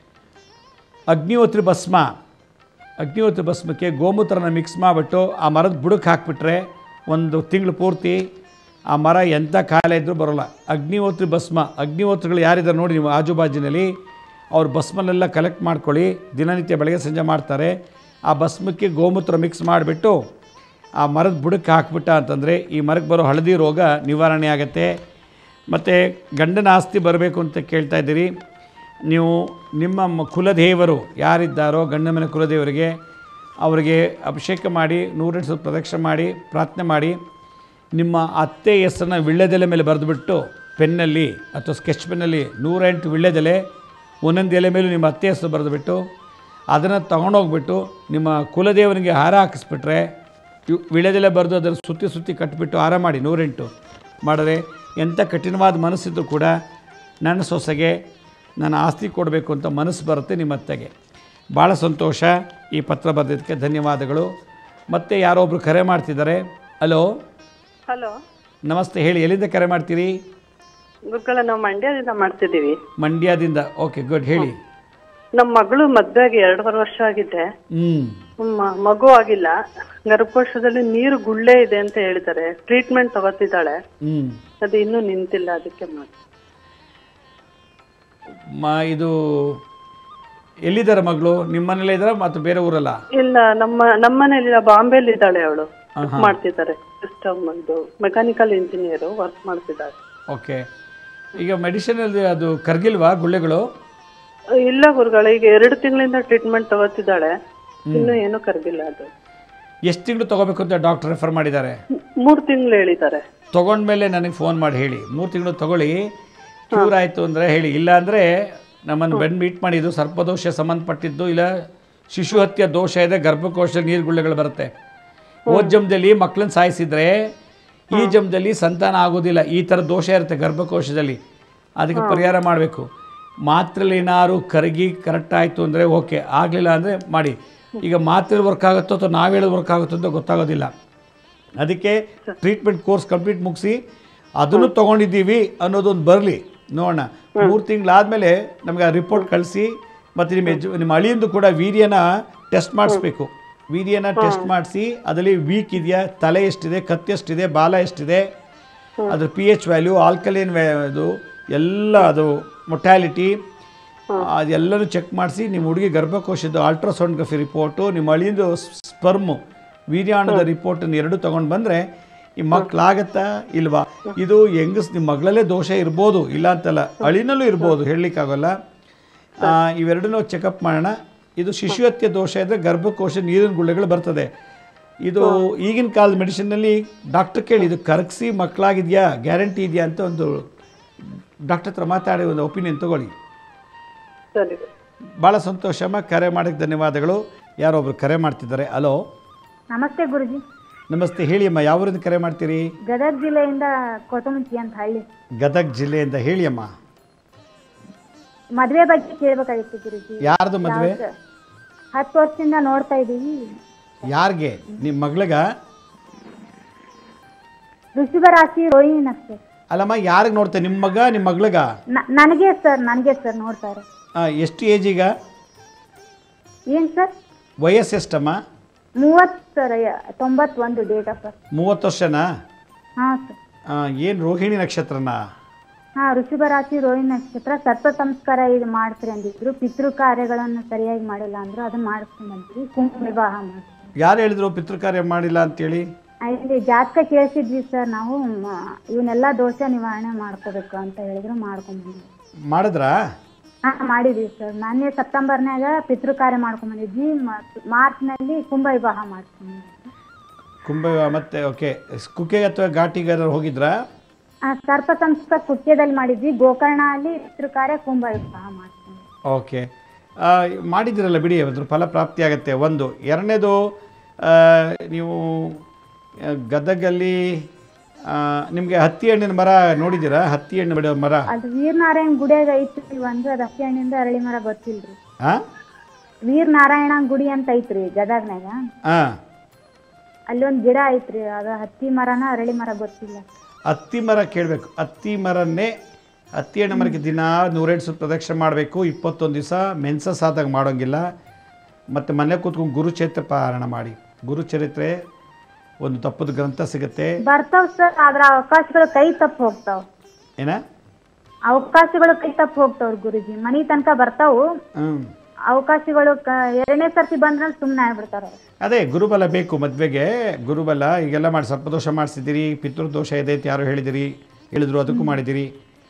ಅಗ್ನಿಹೋತ್ರಿ ಭಸ್ಮ ಅಗ್ನಿಹೋತ್ರಿ ಭಸ್ಮಕ್ಕೆ ಗೋಮೂತ್ರನ ಮಿಕ್ಸ್ ಮಾಡಿಬಿಟ್ಟು ಆ ಮರದ ಬುಡಕ್ಕೆ ಹಾಕಿಬಿಟ್ರೆ ಒಂದು ತಿಂಗಳು ಪೂರ್ತಿ ಆ ಮರ ಎಂಥ ಕಾಯಿಲೆ ಇದ್ದರೂ ಬರೋಲ್ಲ ಅಗ್ನಿಹೋತ್ರಿ ಭಸ್ಮ ಅಗ್ನಿಹೋತ್ರಿಗಳು ಯಾರಿದ್ದಾರೆ ನೋಡಿ ನೀವು ಆಜುಬಾಜಿನಲ್ಲಿ ಅವ್ರ ಭಸ್ಮನೆಲ್ಲ ಕಲೆಕ್ಟ್ ಮಾಡ್ಕೊಳ್ಳಿ ದಿನನಿತ್ಯ ಬೆಳಗ್ಗೆ ಸಂಜೆ ಮಾಡ್ತಾರೆ ಆ ಭಸ್ಮಕ್ಕೆ ಗೋಮೂತ್ರ ಮಿಕ್ಸ್ ಮಾಡಿಬಿಟ್ಟು ಆ ಮರದ ಬುಡಕ್ಕೆ ಹಾಕ್ಬಿಟ್ಟ ಅಂತಂದರೆ ಈ ಮರಕ್ಕೆ ಬರೋ ಹಳದಿ ರೋಗ ನಿವಾರಣೆ ಆಗುತ್ತೆ ಮತ್ತು ಗಂಡನ ಆಸ್ತಿ ಬರಬೇಕು ಅಂತ ಕೇಳ್ತಾ ಇದ್ದೀರಿ ನೀವು ನಿಮ್ಮ ಮ- ಕುಲದೇವರು ಯಾರಿದ್ದಾರೋ ಗಂಡ ಮನೆ ಕುಲದೇವರಿಗೆ ಅವರಿಗೆ ಅಭಿಷೇಕ ಮಾಡಿ ನೂರೆಂಟು ಸ್ವಲ್ಪ ಪ್ರದಕ್ಷಿಣೆ ಮಾಡಿ ಪ್ರಾರ್ಥನೆ ಮಾಡಿ ನಿಮ್ಮ ಅತ್ತೆ ಹೆಸರನ್ನ ವಿಳ್ಳೆದೆಲೆ ಮೇಲೆ ಬರೆದುಬಿಟ್ಟು ಪೆನ್ನಲ್ಲಿ ಅಥವಾ ಸ್ಕೆಚ್ ಪೆನ್ನಲ್ಲಿ ನೂರೆಂಟು ವಿಳ್ಳೆದೆಲೆ ಒಂದೊಂದು ಎಲೆ ಮೇಲೂ ನಿಮ್ಮ ಅತ್ತೆ ಹೆಸರು ಬರೆದುಬಿಟ್ಟು ಅದನ್ನು ತೊಗೊಂಡೋಗ್ಬಿಟ್ಟು ನಿಮ್ಮ ಕುಲದೇವನಿಗೆ ಹಾರ ಹಾಕಿಸ್ಬಿಟ್ರೆ ಇವ್- ವಿಳ್ಯದೆಲೆ ಬರೆದು ಅದನ್ನು ಸುತ್ತಿ ಸುತ್ತಿ ಕಟ್ಟಿಬಿಟ್ಟು ಹಾರ ಮಾಡಿ ನೂರೆಂಟು ಮಾಡಿದ್ರೆ ಎಂಥ ಕಠಿಣವಾದ ಮನಸ್ಸಿದ್ರು ಕೂಡ ನನ್ನ ಸೊಸೆಗೆ ನನ್ನ ಆಸ್ತಿ ಕೊಡಬೇಕು ಅಂತ ಮನಸ್ಸು ಬರುತ್ತೆ ನಿಮ್ಮ ಅತ್ತೆಗೆ ಭಾಳ ಸಂತೋಷ ಈ ಪತ್ರ ಬರೆದಿದ್ದಕ್ಕೆ ಧನ್ಯವಾದಗಳು ಮತ್ತೆ ಯಾರೋ ಒಬ್ರು ಕರೆ ಮಾಡ್ತಿದ್ದಾರೆ ಹಲೋ ಹಲೋ ನಮಸ್ತೆ ಹೇಳಿ ಎಲ್ಲಿಂದ ಕರೆ ಮಾಡ್ತೀರಿ ಗುರುಗಳ ನಾವು ಮಂಡ್ಯದಿಂದ ಮಾಡ್ತಿದ್ದೀವಿ ಮಂಡ್ಯದಿಂದ ಓಕೆ ಗುಡ್ ಹೇಳಿ ನಮ್ಮ ಮಗಳು ಮದ್ವೆಗೆ ಎರಡೂವರೆ ವರ್ಷ ಆಗಿದೆ ಹ್ಞೂ ಮ- ಮಗು ಆಗಿಲ್ಲ ಗರ್ಭಕೋಶದಲ್ಲಿ ನೀರು ಗುಳ್ಳೆ ಇದೆ ಅಂತ ಹೇಳಿದ್ದಾರೆ ಟ್ರೀಟ್ಮೆಂಟ್ ತಗೋತಿದ್ದಾಳೆ ಹ್ಞೂ ಅದು ಇನ್ನೂ ನಿಂತಿಲ್ಲ ಅದಕ್ಕೆ ಮಾಡಿ ಮ ಇದು ಎಲ್ಲಿದ್ದಾರೆ ಮಗಳು ನಿಮ್ಮ ಮನೇಲೇ ಇದ್ದಾರಾ ಮತ್ತು ಬೇರೆ ಊರಲ್ಲ ಇಲ್ಲ ನಮ್ಮ ನಮ್ಮನೇಲಿ ಬಾಂಬೆಲಿ ಇದ್ದಾಳೆ ಅವಳು ಮಾಡ್ತಿದ್ದಾರೆ ಸಿಸ್ಟಮ್ ಇದು ಮೆಕ್ಯಾನಿಕಲ್ ಇಂಜಿನಿಯರ್ ವರ್ಕ್ ಮಾಡ್ತಿದ್ದಾಳೆ ಓಕೆ ಈಗ ಮೆಡಿಸಿನಲ್ಲಿ ಅದು ಕರ್ಗಿಲ್ವಾ ಗುಳ್ಳೆಗಳು ಇಲ್ಲ ಗುರುಗಳ ಈಗ ಎರಡು ತಿಂಗಳಿಂದ ಟ್ರೀಟ್ಮೆಂಟ್ ತಗೋತಿದ್ದಾಳೆ ಇನ್ನೂ ಏನೂ ಕರ್ಗಿಲ್ಲ ಅದು ಎಷ್ಟು ತಿಂಗಳು ತೊಗೋಬೇಕು ಅಂತ ಡಾಕ್ಟರ್ ರೆಫರ್ ಮಾಡಿದ್ದಾರೆ ಮೂರು ತಿಂಗಳು ಹೇಳಿದ್ದಾರೆ ತೊಗೊಂಡ್ಮೇಲೆ ನನಗೆ ಫೋನ್ ಮಾಡಿ ಹೇಳಿ ಮೂರು ತಿಂಗಳು ತೊಗೊಳ್ಳಿ ಕ್ಯೂರ್ ಆಯಿತು ಅಂದರೆ ಹೇಳಿ ಇಲ್ಲ ಅಂದರೆ ನಮ್ಮನ್ನು ಬಂದು ಮೀಟ್ ಮಾಡಿದ್ದು ಸರ್ಪದೋಷ ಸಂಬಂಧಪಟ್ಟಿದ್ದು ಇಲ್ಲ ಶಿಶು ಹತ್ಯೆ ದೋಷ ಇದೆ ಗರ್ಭಕೋಶ ನೀರುಗುಳ್ಳೆಗಳು ಬರುತ್ತೆ ಓದ್ಜಮ್ದಲ್ಲಿ ಮಕ್ಕಳನ್ನ ಸಾಯಿಸಿದ್ರೆ ಈ ಜನ್ಮದಲ್ಲಿ ಸಂತಾನ ಆಗೋದಿಲ್ಲ ಈ ಥರ ದೋಷ ಇರುತ್ತೆ ಗರ್ಭಕೋಶದಲ್ಲಿ ಅದಕ್ಕೆ ಪರಿಹಾರ ಮಾಡಬೇಕು ಮಾತ್ರೆಲಿ ಏನಾದ್ರು ಕರಗಿ ಕರೆಕ್ಟ್ ಆಯಿತು ಅಂದರೆ ಓಕೆ ಆಗಲಿಲ್ಲ ಅಂದರೆ ಮಾಡಿ ಈಗ ಮಾತ್ರೆ ವರ್ಕ್ ಆಗುತ್ತೋ ಅಥವಾ ನಾವು ಹೇಳೋದು ವರ್ಕ್ ಆಗುತ್ತೋ ಅಂತ ಗೊತ್ತಾಗೋದಿಲ್ಲ ಅದಕ್ಕೆ ಟ್ರೀಟ್ಮೆಂಟ್ ಕೋರ್ಸ್ ಕಂಪ್ಲೀಟ್ ಮುಗಿಸಿ ಅದನ್ನು ತೊಗೊಂಡಿದ್ದೀವಿ ಅನ್ನೋದೊಂದು ಬರಲಿ ನೋಡೋಣ ಮೂರು ತಿಂಗಳಾದಮೇಲೆ ನಮಗೆ ಆ ರಿಪೋರ್ಟ್ ಕಳಿಸಿ ಮತ್ತು ನಿಮ್ಮ ಯಜ ನಿಮ್ಮ ಅಳಿಯಂದು ಕೂಡ ವೀರ್ಯನ ಟೆಸ್ಟ್ ಮಾಡಿಸ್ಬೇಕು ವೀರ್ಯನ ಟೆಸ್ಟ್ ಮಾಡಿಸಿ ಅದರಲ್ಲಿ ವೀಕ್ ಇದೆಯಾ ತಲೆ ಎಷ್ಟಿದೆ ಕತ್ತು ಎಷ್ಟಿದೆ ಬಾಲ ಎಷ್ಟಿದೆ ಅದ್ರ ಪಿ ಎಚ್ ವ್ಯಾಲ್ಯೂ ಆಲ್ಕಲಿನ್ ಇದು ಎಲ್ಲ ಅದು ಮೊಟ್ಯಾಲಿಟಿ ಅದೆಲ್ಲನೂ ಚೆಕ್ ಮಾಡಿಸಿ ನಿಮ್ಮ ಹುಡುಗಿ ಗರ್ಭಕೋಶದ ಅಲ್ಟ್ರಾಸೌಂಡ್ಗ್ರಫಿ ರಿಪೋರ್ಟು ನಿಮ್ಮ ಅಳಿಯಂದು ಸ್ಪರ್ಮು ವೀರ್ಯಾಣದ ರಿಪೋರ್ಟನ್ನು ಎರಡು ತೊಗೊಂಡು ಬಂದರೆ ಈ ಮಕ್ಕಳಾಗತ್ತಾ ಇಲ್ವಾ ಇದು ಹೆಂಗಸ್ ನಿಮ್ಮ ಮಗಳಲ್ಲೇ ದೋಷ ಇರ್ಬೋದು ಇಲ್ಲ ಅಂತಲ್ಲ ಅಳಿನಲ್ಲೂ ಇರ್ಬೋದು ಹೇಳಲಿಕ್ಕಾಗಲ್ಲ ಇವೆರಡನ್ನೂ ಚೆಕಪ್ ಮಾಡೋಣ ಇದು ಶಿಶುಹತ್ಯೆ ದೋಷ ಇದ್ದರೆ ಗರ್ಭಕೋಶ ನೀರಿನ ಗುಳ್ಳೆಗಳು ಬರ್ತದೆ ಇದು ಈಗಿನ ಕಾಲದ ಮೆಡಿಸಿನ್ನಲ್ಲಿ ಡಾಕ್ಟರ್ ಕೇಳಿ ಇದು ಕರಗಿಸಿ ಮಕ್ಕಳಾಗಿದೆಯಾ ಗ್ಯಾರಂಟಿ ಇದೆಯಾ ಅಂತ ಒಂದು ಡಾಕ್ಟರ್ ಹತ್ರ ಮಾತಾಡಿ ಒಂದು ಒಪಿನಿಯನ್ ತಗೊಳ್ಳಿ ಸರಿ ಭಾಳ ಸಂತೋಷಮ್ಮ ಕರೆ ಮಾಡೋಕ್ಕೆ ಧನ್ಯವಾದಗಳು ಯಾರೊಬ್ರು ಕರೆ ಮಾಡ್ತಿದ್ದಾರೆ ಹಲೋ ನಮಸ್ತೆ ಗುರುಜಿ ನಮಸ್ತೆ ಹೇಳಿ ಅಮ್ಮ ಯಾವೂರಿಂದ ಕರೆ ಮಾಡ್ತೀರಿ ಗದಗ ಜಿಲ್ಲೆಯಿಂದ ಕೊತ್ತಮುಂಚಿ ಅಂತ ಹಳ್ಳಿ ಗದಗ ಜಿಲ್ಲೆಯಿಂದ ಹೇಳಿ ಅಮ್ಮ ಮದ್ವೆ ಬಗ್ಗೆ ಕೇಳ್ಬೇಕಾಗಿತ್ತು ಗುರುಜಿ ಯಾರ್ದು ಮದುವೆ ಹತ್ತು ವರ್ಷದಿಂದ ನೋಡ್ತಾ ಇದ್ದೀವಿ ಯಾರಿಗೆ ನಿಮ್ಮ ಮಗಳಿಗೆ ಋಷಭ ರಾಶಿ ರೋಹಿಣಿ ನಕ್ಷತ್ರ ಅಲ್ಲಮ್ಮ ಯಾರಿಗೆ ನೋಡ್ತೆ ನಿಮ್ಮ ಮಗ ನಿಮ್ಮ ಮಗಳಿಗೆ ನ- ನನಗೆ ಸರ್ ನನಗೆ ಸರ್ ನೋಡ್ತಾರೆ ಎಷ್ಟು ಏಜ್ ಈಗ ಏನ್ ಸರ್ ವಯಸ್ಸು ಎಷ್ಟಮ್ಮ ಮೂವತ್ತು ಸರ್ ತೊಂಬತ್ತೊಂದು ಡೇಟ್ ಆಫ್ ಬರ್ತ್ ಮೂವತ್ತು ವರ್ಷನಾ ಹಾಂ ಸರ್ ಏನು ರೋಹಿಣಿ ನಕ್ಷತ್ರನಾ ಹಾಂ ಋಷಭ ರಾಶಿ ರೋಹಿಣಿ ನಕ್ಷತ್ರ ಸರ್ಪ ಸಂಸ್ಕಾರ ಇದು ಮಾಡ್ತೀರಿ ಅಂದಿದ್ರು ಪಿತೃ ಕಾರ್ಯಗಳನ್ನು ಸರಿಯಾಗಿ ಮಾಡಿಲ್ಲ ಅಂದ್ರು ಅದನ್ನ ಮಾಡಿಸ್ಕೊಂಡ್ ಬಂದ್ವಿ ಕುಂಭ ವಿವಾಹ ಮಾಡ್ತೀವಿ ಯಾರು ಹೇಳಿದ್ರು ಪಿತೃಕಾರ್ಯ ಮಾಡಿಲ್ಲ ಅಂತೇಳಿ ಇಲ್ಲಿ ಜಾತಕ ಕೇಳಿಸಿದ್ವಿ ಸರ್ ನಾವು ಮ- ಇವನ್ನೆಲ್ಲ ದೋಷ ನಿವಾರಣೆ ಮಾಡ್ಕೋಬೇಕು ಅಂತ ಹೇಳಿದ್ರು ಮಾಡ್ಕೊಂಡ್ ಬಂದ್ವಿ ಮಾಡಿದ್ರಾ ಹಾ ಮಾಡಿದ್ವಿ ಸರ್ ಮೊನ್ನೆ ಸೆಪ್ಟೆಂಬರ್ನಾಗ ಪಿತೃ ಕಾರ್ಯ ಮಾಡ್ಕೊಂಡ್ ಬಂದಿದ್ವಿ ಮಾರ್ಚ್ನಲ್ಲಿ ಕುಂಭ ವಿವಾಹ ಮಾಡ್ಕೊಂಡ್ ಬಂದಿದ್ವಿ ಕುಂಭ ಮತ್ತೆ ಓಕೆ ಕುಕ್ಕೆ ಅಥವಾ ಘಾಟಿಗೆ ಏನಾದ್ರು ಹೋಗಿದ್ರಾ ಆ, ಸರ್ಪ ಸಂಸ್ಕಾರ ಕುಟ್ಯದಲ್ಲಿ ಮಾಡಿದ್ವಿ ಗೋಕರ್ಣ ಅಲ್ಲಿ ಪಿತೃ ಕಾರ್ಯ ಕುಂಭ ವಿವಾಹ ಮಾಡ್ಕೊಂಡ್ವಿ ಓಕೆ ಆ, ಮಾಡಿದ್ದೀರಲ್ಲ ಬಿಡಿ ಅದ್ರ ಫಲ ಪ್ರಾಪ್ತಿ ಆಗುತ್ತೆ ಒಂದು ಎರಡನೇದು ಆ, ನೀವು ಆ, ಗದಗಲ್ಲಿ ನಿಮಗೆ ಹತ್ತಿ ಹಣ್ಣಿನ ಮರ ನೋಡಿದ್ದೀರಾ ಹತ್ತಿ ಹಣ್ಣು ಬಿಡೋ ಮರ ಅದು ವೀರನಾರಾಯಣ ಗುಡಿಯಾಗ ಐತ್ರಿ ಒಂದು ಅದು ಹಸಿ ಹಣ್ಣಿಂದ ಅರಳಿ ಮರ ಗೊತ್ತಿಲ್ರಿ ಹಾಂ ವೀರನಾರಾಯಣ ಗುಡಿ ಅಂತ ಐತ್ರಿ ಗದಗ್ನಾಗ ಹಾಂ ಅಲ್ಲಿ ಒಂದು ಗಿಡ ಐತ್ರಿ ಅದು ಹತ್ತಿ ಮರನ ಅರಳಿ ಮರ ಗೊತ್ತಿಲ್ಲ ಹತ್ತಿ ಮರ ಕೇಳಬೇಕು ಹತ್ತಿ ಮರನ್ನೇ ಹತ್ತಿ ಹಣ್ಣು ಮರಕ್ಕೆ ದಿನ ನೂರೆಂಟು ಸುತ್ತ ಪ್ರದಕ್ಷಿಣೆ ಮಾಡಬೇಕು ಇಪ್ಪತ್ತೊಂದು ದಿವಸ ಮೆನ್ಸಸ್ ಆದಾಗ ಮಾಡೋಂಗಿಲ್ಲ ಮತ್ತು ಮನೆ ಕೂತ್ಕೊಂಡು ಗುರುಚರಿತ್ರೆ ಪಾರಾಯಣ ಮಾಡಿ ಗುರುಚರಿತ್ರೆ ಒಂದು ತಪ್ಪದ ಗ್ರಂಥ ಸಿಗುತ್ತೆ ಬರ್ತಾವ್ ಸರ್ ಆದ್ರ ಅವಕಾಶಗಳು ಕೈ ತಪ್ಪು ಹೋಗ್ತಾವ ಏನ ಅವಕಾಶಗಳು ಕೈ ತಪ್ಪು ಹೋಗ್ತಾವ್ರಿ ಗುರುಜಿ ಮನಿ ತನಕ ಬರ್ತಾವು ಹ್ಞೂ ಅವಕಾಶಗಳು ಕ ಎರಡನೇ ಸರ್ತಿ ಬಂದ್ರೆ ಸುಮ್ಮನೆ ಆಗ್ಬಿಡ್ತಾರ ಅವ್ರು. ಅದೇ ಗುರುಬಲ ಬೇಕು ಮದುವೆಗೆ ಗುರುಬಲ ಈಗೆಲ್ಲ ಮಾಡಿ ಸರ್ಪದೋಷ ಮಾಡಿಸಿದ್ದೀರಿ ಪಿತೃದೋಷ ಇದೆ ಅಂತ ಯಾರೋ ಹೇಳಿದಿರಿ ಹೇಳಿದ್ರು ಅದಕ್ಕೂ ಮಾಡಿದ್ದೀರಿ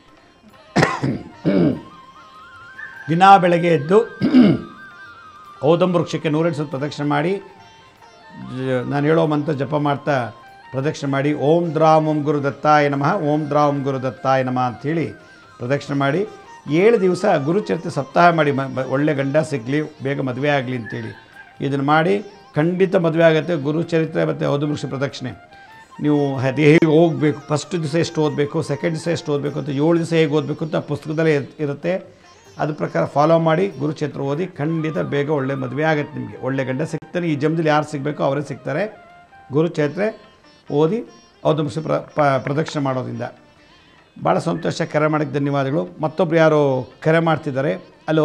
ದಿನಾ ಬೆಳಗ್ಗೆ ಎದ್ದು ಔದಂಬ ವೃಕ್ಷಕ್ಕೆ ನೂರೆಂಟು ಸಲ ಪ್ರದಕ್ಷಿಣೆ ಮಾಡಿ ಜ- ನಾನು ಹೇಳೋ ಮಂತ್ರ ಜಪ ಮಾಡ್ತಾ ಪ್ರದಕ್ಷಿಣೆ ಮಾಡಿ ಓಂ ದ್ರಾಮ್ ಓಂ ಗುರು ದತ್ತಾಯ ನಮಃ ಓಂ ದ್ರಾ ಓಂ ಗುರು ದತ್ತಾಯ ನಮಃ ಅಂಥೇಳಿ ಪ್ರದಕ್ಷಿಣೆ ಮಾಡಿ ಏಳು ದಿವಸ ಗುರುಚರಿತ್ರೆ ಸಪ್ತಾಹ ಮಾಡಿ ಮ ಬ- ಒಳ್ಳೆ ಗಂಡ ಸಿಗಲಿ ಬೇಗ ಮದುವೆ ಆಗಲಿ ಅಂತೇಳಿ ಇದನ್ನು ಮಾಡಿ ಖಂಡಿತ ಮದುವೆ ಆಗುತ್ತೆ ಗುರುಚರಿತ್ರೆ ಮತ್ತು ಔದುಮೃಕ್ಷ ಪ್ರದಕ್ಷಿಣೆ ನೀವು ಅದು ಹೇಗೆ ಹೋಗಬೇಕು ಫಸ್ಟ್ ದಿವಸ ಎಷ್ಟು ಓದಬೇಕು ಸೆಕೆಂಡ್ ದಿವಸ ಎಷ್ಟು ಓದಬೇಕು ಅಂತ ಏಳು ದಿವಸ ಹೇಗೆ ಓದಬೇಕು ಅಂತ ಪುಸ್ತಕದಲ್ಲೇ ಇರ್- ಇರುತ್ತೆ ಅದ್ರ ಪ್ರಕಾರ ಫಾಲೋ ಮಾಡಿ ಗುರುಚರಿತ್ರ ಓದಿ ಖಂಡಿತ ಬೇಗ ಒಳ್ಳೆ ಮದುವೆ ಆಗುತ್ತೆ ನಿಮಗೆ ಒಳ್ಳೆ ಗಂಡ ಸಿಗ್ತಾನೆ ಈ ಜನ್ಮದಲ್ಲಿ ಯಾರು ಸಿಗಬೇಕೋ ಅವರೇ ಸಿಗ್ತಾರೆ ಗುರುಚರಿತ್ರೆ ಓದಿ ಔದುಮೃಕ್ಷ ಪ್ರ ಪ- ಪ್ರದಕ್ಷಿಣೆ ಮಾಡೋದ್ರಿಂದ ಭಾಳ ಸಂತೋಷ ಕರೆ ಮಾಡೋಕ್ಕೆ ಧನ್ಯವಾದಗಳು ಮತ್ತೊಬ್ರು ಯಾರೋ ಕರೆ ಮಾಡ್ತಿದ್ದಾರೆ ಹಲೋ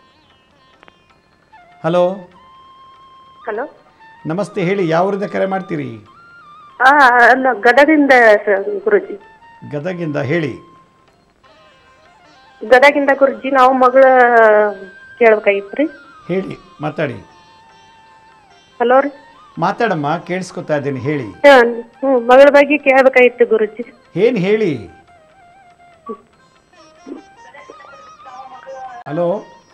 ಹಲೋ ಹಲೋ ನಮಸ್ತೆ ಹೇಳಿ ಯಾವೂರಿಂದ ಕರೆ ಮಾಡ್ತೀರಿ ಆ ಅಲ್ಲ ಗದಗಿಂದ ಸರ್ ಗುರುಜಿ ಗದಗಿಂದ ಹೇಳಿ ಗದಗಿಂದ ಗುರುಜಿ ನಾವು ಮಗಳ ಕೇಳ್ಬೇಕಾಗಿತ್ರಿ ಹೇಳಿ ಮಾತಾಡಿ ಹಲೋ ರೀ ಮಾತಾಡಮ್ಮ ಕೇಳಿಸ್ಕೊತಾ ಇದ್ದೀನಿ ಹೇಳಿ ಹ್ಞೂ ಮಗಳ ಬಗ್ಗೆ ಕೇಳ್ಬೇಕಾಗಿತ್ತು ಗುರುಜಿ ಏನು ಹೇಳಿ ಹಲೋ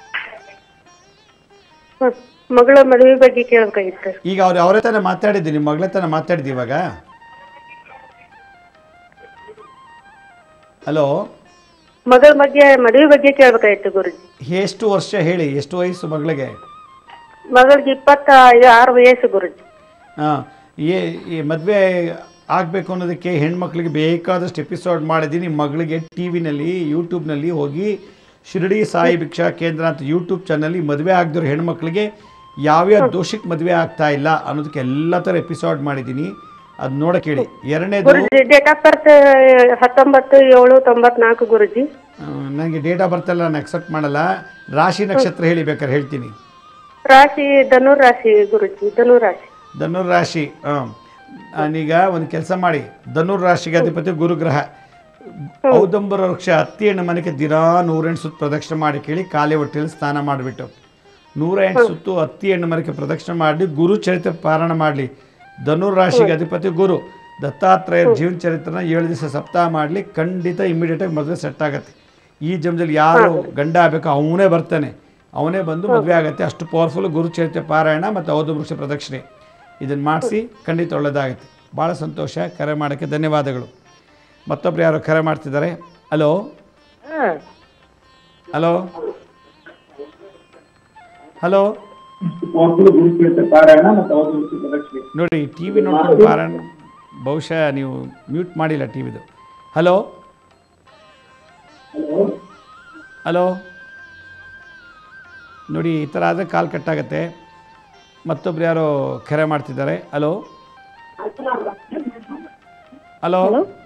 ಹ್ಮ್ ಮಗಳ ಮದುವೆ ಬಗ್ಗೆ ಕೇಳ್ಬೇಕಾಗಿತ್ತು ಈಗ ಅವ್ರು ಅವರೇ ತಾನೇ ಮಾತಾಡಿದ್ದು ನಿಮ್ಮ ಮಗಳ ತಾನೇ ಮಾತಾಡಿದ್ದು ಇವಾಗ ಹಲೋ ಮಗಳ ಬಗ್ಗೆ ಮದುವೆ ಬಗ್ಗೆ ಕೇಳ್ಬೇಕಾಗಿತ್ತು ಗುರುಜಿ ಎಷ್ಟು ವರ್ಷ ಹೇಳಿ ಎಷ್ಟು ವಯಸ್ಸು ಮಗಳಿಗೆ ಮಗಳಿಗೆ ಇಪ್ಪತ್ತ ಆರು ವಯಸ್ಸು ಗುರುಜಿ ಹಾಂ ಏ ಈ ಮದುವೆ ಆಗಬೇಕು ಅನ್ನೋದಕ್ಕೆ ಹೆಣ್ಮಕ್ಳಿಗೆ ಬೇಕಾದಷ್ಟು ಎಪಿಸೋಡ್ ಮಾಡಿದ್ದೀನಿ ಮಗಳಿಗೆ ಟಿ ವಿನಲ್ಲಿ ಯೂಟ್ಯೂಬ್ನಲ್ಲಿ ಹೋಗಿ ಶಿರಡಿ ಸಾಯಿ ಭಿಕ್ಷಾ ಕೇಂದ್ರ ಅಂತ ಯೂಟ್ಯೂಬ್ ಚಾನಲ್ಲಿ ಮದುವೆ ಆಗದಿರೋ ಹೆಣ್ಮಕ್ಳಿಗೆ ಯಾವ್ಯಾವ ದೋಷಕ್ಕೆ ಮದುವೆ ಆಗ್ತಾ ಇಲ್ಲ ಅನ್ನೋದಕ್ಕೆ ಎಲ್ಲ ಥರ ಎಪಿಸೋಡ್ ಮಾಡಿದ್ದೀನಿ ಅದು ನೋಡಕ್ಕೆ ಹೇಳಿ ಎರಡನೇದು ಗುರುಜಿ ಡೇಟ್ ಆಫ್ ಬರ್ತ್ ಹತ್ತೊಂಬತ್ತು ಏಳು ತೊಂಬತ್ನಾಲ್ಕು ಗುರುಜಿ ನನಗೆ ಡೇಟ್ ಆಫ್ ಬರ್ತ್ ಎಲ್ಲ ನಾನು ಅಕ್ಸೆಪ್ಟ್ ಮಾಡಲ್ಲ ರಾಶಿ ನಕ್ಷತ್ರ ಹೇಳಿ ಬೇಕಾದ್ರೆ ಹೇಳ್ತೀನಿ ರಾಶಿ ಧನುರ್ ರಾಶಿ ಗುರುಜಿ ಧನುರ್ ರಾಶಿ ಧನುರ್ ರಾಶಿ ಹಾಂ ನಾನೀಗ ಒಂದು ಕೆಲಸ ಮಾಡಿ ಧನುರ್ ರಾಶಿಗೆ ಅಧಿಪತಿ ಗುರುಗ್ರಹ ಔದಂಬರ ವೃಕ್ಷ ಹತ್ತಿ ಹಣ್ಣು ಮನೆಗೆ ದಿನಾ ನೂರೆಂಟು ಸುತ್ತು ಪ್ರದಕ್ಷಿಣೆ ಮಾಡಿ ಕೇಳಿ ಖಾಲಿ ಹೊಟ್ಟೆಯಲ್ಲಿ ಸ್ನಾನ ಮಾಡಿಬಿಟ್ಟು ನೂರ ಎಂಟು ಸುತ್ತು ಹತ್ತಿ ಹಣ್ಣು ಮರಕ್ಕೆ ಪ್ರದಕ್ಷಿಣೆ ಮಾಡಿ ಗುರು ಚರಿತ್ರೆ ಪಾರಾಯಣ ಮಾಡಲಿ ಧನುರ್ ರಾಶಿಗೆ ಅಧಿಪತಿ ಗುರು ದತ್ತಾತ್ರೇಯರ ಜೀವನ ಚರಿತ್ರನ ಏಳು ದಿವಸ ಸಪ್ತಾಹ ಮಾಡಲಿ ಖಂಡಿತ ಇಮಿಡಿಯೇಟಾಗಿ ಮದುವೆ ಸೆಟ್ ಆಗುತ್ತೆ ಈ ಜನ್ಮದಲ್ಲಿ ಯಾರು ಗಂಡ ಆಗಬೇಕು ಅವನೇ ಬರ್ತಾನೆ ಅವನೇ ಬಂದು ಮದುವೆ ಆಗುತ್ತೆ ಅಷ್ಟು ಪವರ್ಫುಲ್ ಗುರು ಚರಿತ್ರೆ ಪಾರಾಯಣ ಮತ್ತು ಔದು ವೃಕ್ಷ ಪ್ರದಕ್ಷಿಣೆ ಇದನ್ನು ಮಾಡಿಸಿ ಖಂಡಿತ ಒಳ್ಳೆಯದಾಗುತ್ತೆ ಭಾಳ ಸಂತೋಷ ಕರೆ ಮಾಡೋಕ್ಕೆ ಧನ್ಯವಾದಗಳು ಮತ್ತೊಬ್ರು ಯಾರು ಕರೆ ಮಾಡ್ತಿದ್ದಾರೆ ಹಲೋ ಹಲೋ ಹಲೋ ನೋಡಿ ಟಿ ವಿ ನೋಡ್ಕೊಂಡು ಪಾರಾಯಣ ಬಹುಶಃ ನೀವು ಮ್ಯೂಟ್ ಮಾಡಿಲ್ಲ ಟಿ ವಿದು ಹಲೋ ಹಲೋ ನೋಡಿ ಈ ಥರ ಆದರೆ ಕಾಲ್ ಕಟ್ಟಾಗತ್ತೆ ಮತ್ತೊಬ್ರು ಯಾರೋ ಕರೆ ಮಾಡ್ತಿದ್ದಾರೆ ಹಲೋ ಹಲೋ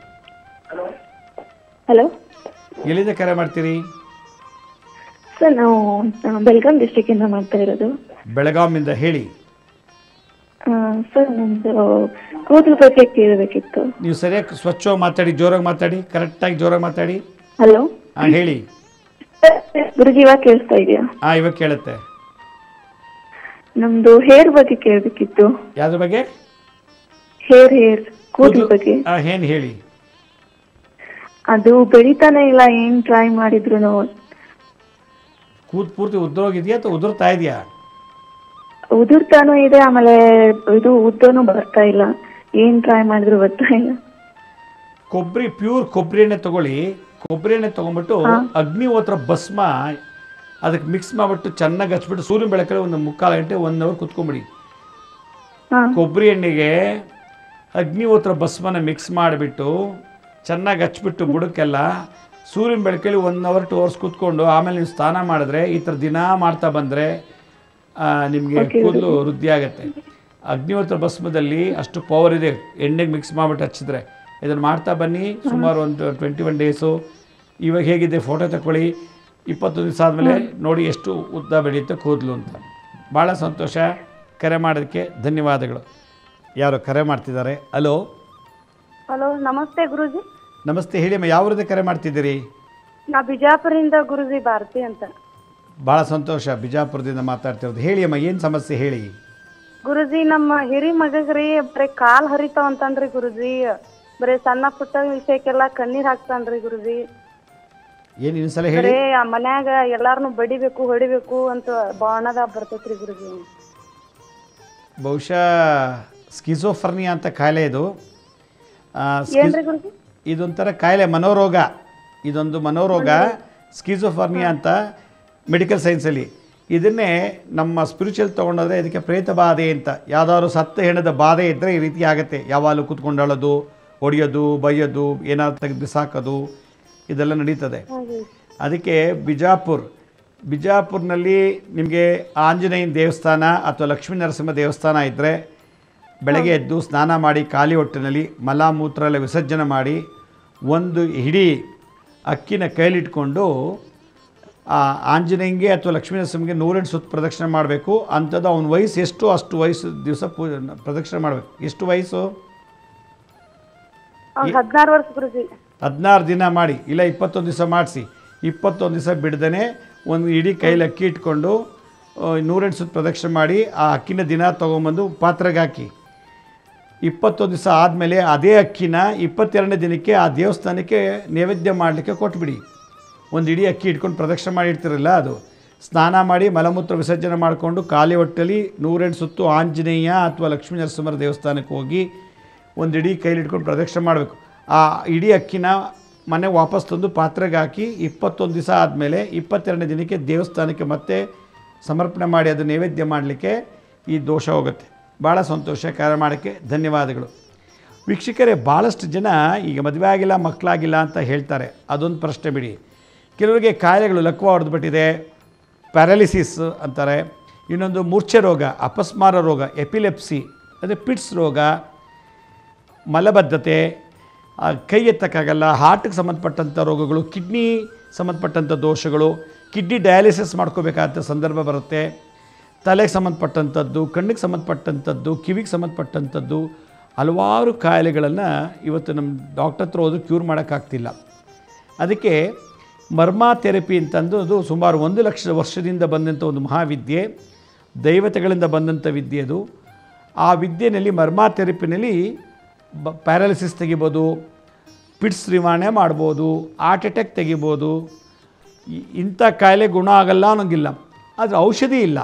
ಹಲೋ ಎಲ್ಲಿಂದ ಕರೆ ಮಾಡ್ತೀರಿ ಸರ್ ನಾವು ಆ, ಬೆಲ್ಗಾಂ ಡಿಸ್ಟಿಕ್ಕಿಂದ ಮಾಡ್ತಾ ಇರೋದು ಬೆಳಗಾವಿಂದ ಹೇಳಿ ಆ, ಸರ್ ನಮ್ಮದು ಕೂದಲು ಬಗ್ಗೆ ಕೇಳಬೇಕಿತ್ತು ನೀವು ಸರಿಯಾಗಿ ಸ್ವಚ್ಛವಾಗಿ ಮಾತಾಡಿ ಜೋರಾಗಿ ಮಾತಾಡಿ ಕರೆಕ್ಟಾಗಿ ಜೋರಾಗಿ ಮಾತಾಡಿ ಹಲೋ ಹಾಂ ಹೇಳಿ ಗುರುಜಿ ಇವಾಗ ಕೇಳಿಸ್ತಾ ಇದೆಯಾ ಹಾಂ ಇವಾಗ ಕೇಳುತ್ತೆ ನಮ್ದು ಹೇರ್ ಬಗ್ಗೆ ಕೇಳಬೇಕಿತ್ತು ಯಾವ್ದ್ರ ಬಗ್ಗೆ ಹೇರ್ ಹೇರ್ ಕೂದಲು ಬಗ್ಗೆ ಹಾಂ ಏನು ಹೇಳಿ ಅದು ಬೆಳಿತಾನೆ ಇಲ್ಲ ಏನ್ ಟ್ರೈ ಮಾಡಿದ್ರು ಕೂತ್ ಪೂರ್ತಿ ಉದ್ರೋಗಿದೆಯಾ ಅಥವಾ ಉದುರ್ತಾ ಇದೆಯಾ ಉದುರ್ತಾನೂ ಇದೆ ಆಮೇಲೆ ಇದು ಉದ್ದನೂ ಬರ್ತಾ ಇಲ್ಲ ಏನ್ ಟ್ರೈ ಮಾಡಿದ್ರು ಬರ್ತಾ ಇಲ್ಲ ಕೊಬ್ಬರಿ ಪ್ಯೂರ್ ಕೊಬ್ಬರಿ ಎಣ್ಣೆ ತಗೊಳ್ಳಿ ಕೊಬ್ಬರಿ ಎಣ್ಣೆ ತೊಗೊಂಬಿಟ್ಟು ಅಗ್ನಿಹೋತ್ರ ಭಸ್ಮ ಅದಕ್ಕೆ ಮಿಕ್ಸ್ ಮಾಡಿಬಿಟ್ಟು ಚೆನ್ನಾಗಿ ಹಚ್ಬಿಟ್ಟು ಸೂರ್ಯನ ಬೆಳಕಲ್ಲಿ ಒಂದು ಮುಕ್ಕಾಲು ಗಂಟೆ ಒನ್ ಅವರ್ ಕುತ್ಕೊಂಬಿಡಿ ಹಾ ಕೊಬ್ಬರಿ ಎಣ್ಣೆಗೆ ಅಗ್ನಿಹೋತ್ರ ಭಸ್ಮನ ಮಿಕ್ಸ್ ಮಾಡಿಬಿಟ್ಟು ಚೆನ್ನಾಗಿ ಹಚ್ಬಿಟ್ಟು ಬುಡಕ್ಕೆಲ್ಲ ಸೂರ್ಯನ ಬೆಳಕಲ್ಲಿ ಒನ್ ಅವರ್ ಟು ಅವರ್ಸ್ ಕೂತ್ಕೊಂಡು ಆಮೇಲೆ ನೀವು ಸ್ನಾನ ಮಾಡಿದ್ರೆ ಈ ಥರ ದಿನ ಮಾಡ್ತಾ ಬಂದರೆ ನಿಮಗೆ ಕೂದಲು ವೃದ್ಧಿ ಆಗುತ್ತೆ ಅಗ್ನಿಹೋತ್ರ ಭಸ್ಮದಲ್ಲಿ ಅಷ್ಟು ಪವರ್ ಇದೆ ಎಣ್ಣೆಗೆ ಮಿಕ್ಸ್ ಮಾಡಿಬಿಟ್ಟು ಹಚ್ಚಿದ್ರೆ ಇದನ್ನು ಮಾಡ್ತಾ ಬನ್ನಿ ಸುಮಾರು ಒಂದು ಟ್ವೆಂಟಿ ಒನ್ ಡೇಸು ಇವಾಗ ಹೇಗಿದೆ ಫೋಟೋ ತಗೊಳ್ಳಿ ಇಪ್ಪತ್ತು ದಿವಸ ಆದಮೇಲೆ ನೋಡಿ ಎಷ್ಟು ಉದ್ದ ಬೆಳೆಯುತ್ತೆ ಕೂದಲು ಅಂತ ಭಾಳ ಸಂತೋಷ ಕರೆ ಮಾಡೋದಕ್ಕೆ ಧನ್ಯವಾದಗಳು ಯಾರು ಕರೆ ಮಾಡ್ತಿದ್ದಾರೆ ಹಲೋ ಹಲೋ ನಮಸ್ತೆ ಗುರುಜಿ ನಮಸ್ತೆ ಹೇಳಿಮ್ಮ ಯಾವ್ರದ್ದು ಕರೆ ಮಾಡ್ತಿದ್ದೀರಿ ನಾ ಬಿಜಾಪುರಿಂದ ಗುರುಜಿ ಭಾರತಿ ಅಂತ ಭಾಳ ಸಂತೋಷ ಬಿಜಾಪುರದಿಂದ ಮಾತಾಡ್ತಿರೋದು ಹೇಳಿ ಅಮ್ಮ ಏನು ಸಮಸ್ಯೆ ಹೇಳಿ ಗುರುಜಿ ನಮ್ಮ ಹಿರಿ ಮಗಗ್ರಿ ಬರೀ ಕಾಲ್ ಹರಿತಾವ ಅಂತಂದ್ರಿ ಗುರುಜಿ ಬರೀ ಸಣ್ಣ ಪುಟ್ಟ ವಿಷಯಕ್ಕೆಲ್ಲ ಕಣ್ಣೀರ್ ಹಾಕ್ತಾನ್ರಿ ಗುರುಜಿ ಏನು ಇನ್ನೊಂದ್ಸಲ ಹೇಳಿ ಬರೇ ಆ ಮನ್ಯಾಗ ಎಲ್ಲಾರನು ಬಡಿಬೇಕು ಹೊಡಿಬೇಕು ಅಂತ ಬಾಣದ ಬರ್ತೈತ್ರಿ ಗುರುಜಿ ಬಹುಶಃ ಸ್ಕಿಜೋಫರ್ನಿಯಾ ಅಂತ ಕಾಯಿಲೆ ಇದು ಆ, ಸ್ಕಿಜ್- ಏನ್ರಿ ಗುರುಜಿ ಇದೊಂಥರ ಕಾಯಿಲೆ ಮನೋರೋಗ ಇದೊಂದು ಮನೋರೋಗ ಸ್ಕಿಜೋಫರ್ನಿಯಾ ಅಂತ ಮೆಡಿಕಲ್ ಸೈನ್ಸಲ್ಲಿ ಇದನ್ನೇ ನಮ್ಮ ಸ್ಪಿರಿಚುವಲ್ ತೊಗೊಂಡೋದ್ರೆ ಇದಕ್ಕೆ ಪ್ರೇತ ಬಾಧೆ ಅಂತ ಯಾವ್ದಾದ್ರು ಸತ್ತ ಹೆಣದ ಬಾಧೆ ಇದ್ದರೆ ಈ ರೀತಿ ಆಗುತ್ತೆ ಯಾವಾಗಲೂ ಕೂತ್ಕೊಂಡಳೋದು ಹೊಡೆಯೋದು ಬೈಯೋದು ಏನಾದ್ರು ತೆಗೆದು ಬಿಸಾಕೋದು ಇದೆಲ್ಲ ನಡೀತದೆ ಅದಕ್ಕೆ ಬಿಜಾಪುರ್ ಬಿಜಾಪುರ್ನಲ್ಲಿ ನಿಮಗೆ ಆಂಜನೇಯನ ದೇವಸ್ಥಾನ ಅಥವಾ ಲಕ್ಷ್ಮೀ ನರಸಿಂಹ ದೇವಸ್ಥಾನ ಇದ್ದರೆ ಬೆಳಗ್ಗೆ ಎದ್ದು ಸ್ನಾನ ಮಾಡಿ ಖಾಲಿ ಹೊಟ್ಟೆನಲ್ಲಿ ಮಲ ಮೂತ್ರ ಎಲ್ಲ ವಿಸರ್ಜನೆ ಮಾಡಿ ಒಂದು ಹಿಡಿ ಅಕ್ಕಿನ ಕೈಲಿಟ್ಕೊಂಡು ಆ ಆಂಜನೇಯಂಗೆ ಅಥವಾ ಲಕ್ಷ್ಮೀ ನರಸಿಂಹಗೆ ನೂರೆಂಟು ಸುತ್ತು ಪ್ರದಕ್ಷಿಣೆ ಮಾಡಬೇಕು ಅಂಥದ್ದು ಅವನ ವಯಸ್ಸು ಎಷ್ಟು ಅಷ್ಟು ವಯಸ್ಸು ದಿವಸ ಪೂ ಪ್ರದಕ್ಷಿಣೆ ಮಾಡಬೇಕು ಎಷ್ಟು ವಯಸ್ಸು ಅವ್ನ್ ಹದಿನಾರು ವರ್ಷ ಗುರುಜಿ ಹದಿನಾರು ದಿನ ಮಾಡಿ ಇಲ್ಲ ಇಪ್ಪತ್ತೊಂದು ದಿವಸ ಮಾಡಿಸಿ ಇಪ್ಪತ್ತೊಂದು ದಿವಸ ಬಿಡ್ದೇ ಒಂದು ಇಡೀ ಕೈಲಿ ಅಕ್ಕಿ ಇಟ್ಕೊಂಡು ಆ, ನೂರೆಂಟು ಸುತ್ತು ಪ್ರದಕ್ಷಿಣೆ ಮಾಡಿ ಆ ಅಕ್ಕಿನ ದಿನ ತೊಗೊಂಬಂದು ಪಾತ್ರೆಗೆ ಹಾಕಿ ಇಪ್ಪತ್ತೊಂದು ದಿವಸ ಆದಮೇಲೆ ಅದೇ ಅಕ್ಕಿನ ಇಪ್ಪತ್ತೆರಡನೇ ದಿನಕ್ಕೆ ಆ ದೇವಸ್ಥಾನಕ್ಕೆ ನೈವೇದ್ಯ ಮಾಡಲಿಕ್ಕೆ ಕೊಟ್ಬಿಡಿ ಒಂದು ಇಡೀ ಅಕ್ಕಿ ಇಟ್ಕೊಂಡು ಪ್ರದಕ್ಷಿಣೆ ಮಾಡಿರ್ತಿರಲ್ಲ ಅದು ಸ್ನಾನ ಮಾಡಿ ಮಲಮೂತ್ರ ವಿಸರ್ಜನೆ ಮಾಡಿಕೊಂಡು ಖಾಲಿ ಹೊಟ್ಟೆಲಿ ನೂರೆಂಟು ಸುತ್ತು ಆಂಜನೇಯ ಅಥವಾ ಲಕ್ಷ್ಮೀ ನರಸಿಂಹರ ದೇವಸ್ಥಾನಕ್ಕೆ ಹೋಗಿ ಒಂದು ಇಡೀ ಕೈಲಿ ಇಟ್ಕೊಂಡು ಪ್ರದಕ್ಷಿಣೆ ಮಾಡಬೇಕು ಆ ಇಡೀ ಅಕ್ಕಿನ ಮನೆ ವಾಪಸ್ ತಂದು ಪಾತ್ರೆಗೆ ಹಾಕಿ ಇಪ್ಪತ್ತೊಂದು ದಿವಸ ಆದಮೇಲೆ ಇಪ್ಪತ್ತೆರಡನೇ ದಿನಕ್ಕೆ ದೇವಸ್ಥಾನಕ್ಕೆ ಮತ್ತೆ ಸಮರ್ಪಣೆ ಮಾಡಿ ಅದು ನೈವೇದ್ಯ ಮಾಡಲಿಕ್ಕೆ ಈ ದೋಷ ಹೋಗುತ್ತೆ ಭಾಳ ಸಂತೋಷ ಕಾರ್ಯ ಮಾಡೋಕ್ಕೆ ಧನ್ಯವಾದಗಳು ವೀಕ್ಷಕರೇ ಭಾಳಷ್ಟು ಜನ ಈಗ ಮದುವೆ ಆಗಿಲ್ಲ ಮಕ್ಕಳಾಗಿಲ್ಲ ಅಂತ ಹೇಳ್ತಾರೆ ಅದೊಂದು ಪ್ರಶ್ನೆ ಬಿಡಿ ಕೆಲವರಿಗೆ ಕಾಯಿಲೆಗಳು ಲಕ್ವ ಹೊಡೆದ್ಬಿಟ್ಟಿದೆ ಪ್ಯಾರಾಲಿಸಿಸ್ ಅಂತಾರೆ ಇನ್ನೊಂದು ಮೂರ್ಛೆ ರೋಗ ಅಪಸ್ಮಾರ ರೋಗ ಎಪಿಲೆಪ್ಸಿ ಅಂದರೆ ಪಿಟ್ಸ್ ರೋಗ ಮಲಬದ್ಧತೆ ಆ, ಕೈ ಎತ್ತಕ್ಕಾಗಲ್ಲ ಹಾರ್ಟ್ಗೆ ಸಂಬಂಧಪಟ್ಟಂಥ ರೋಗಗಳು ಕಿಡ್ನಿ ಸಂಬಂಧಪಟ್ಟಂಥ ದೋಷಗಳು ಕಿಡ್ನಿ ಡಯಾಲಿಸಿಸ್ ಮಾಡ್ಕೋಬೇಕಾದ ಸಂದರ್ಭ ಬರುತ್ತೆ ತಲೆಗೆ ಸಂಬಂಧಪಟ್ಟಂಥದ್ದು ಕಣ್ಣಿಗೆ ಸಂಬಂಧಪಟ್ಟಂಥದ್ದು ಕಿವಿಗೆ ಸಂಬಂಧಪಟ್ಟಂಥದ್ದು ಹಲವಾರು ಕಾಯಿಲೆಗಳನ್ನು ಇವತ್ತು ನಮ್ಮ ಡಾಕ್ಟರ್ ಹತ್ರ ಹೋದ್ರೂ ಕ್ಯೂರ್ ಮಾಡೋಕ್ಕಾಗ್ತಿಲ್ಲ ಅದಕ್ಕೆ ಮರ್ಮಾ ಥೆರಪಿ ಅಂತಂದು ಅದು ಸುಮಾರು ಒಂದು ಲಕ್ಷ ವರ್ಷದಿಂದ ಬಂದಂಥ ಒಂದು ಮಹಾವಿದ್ಯೆ ದೈವತೆಗಳಿಂದ ಬಂದಂಥ ವಿದ್ಯೆ ಅದು ಆ ವಿದ್ಯೆಯಲ್ಲಿ ಮರ್ಮಾ ಥೆರಪಿನಲ್ಲಿ ಬ ಪ್ಯಾರಾಲಿಸಿಸ್ ತೆಗಿಬೋದು ಪಿಟ್ಸ್ ನಿವಾರಣೆ ಮಾಡ್ಬೋದು ಹಾರ್ಟ್ ಅಟ್ಯಾಕ್ ತೆಗಿಬೋದು ಇ- ಇಂಥ ಕಾಯಿಲೆ ಗುಣ ಆಗಲ್ಲ ಅನ್ನೋಂಗಿಲ್ಲ ಆದರೆ ಔಷಧಿ ಇಲ್ಲ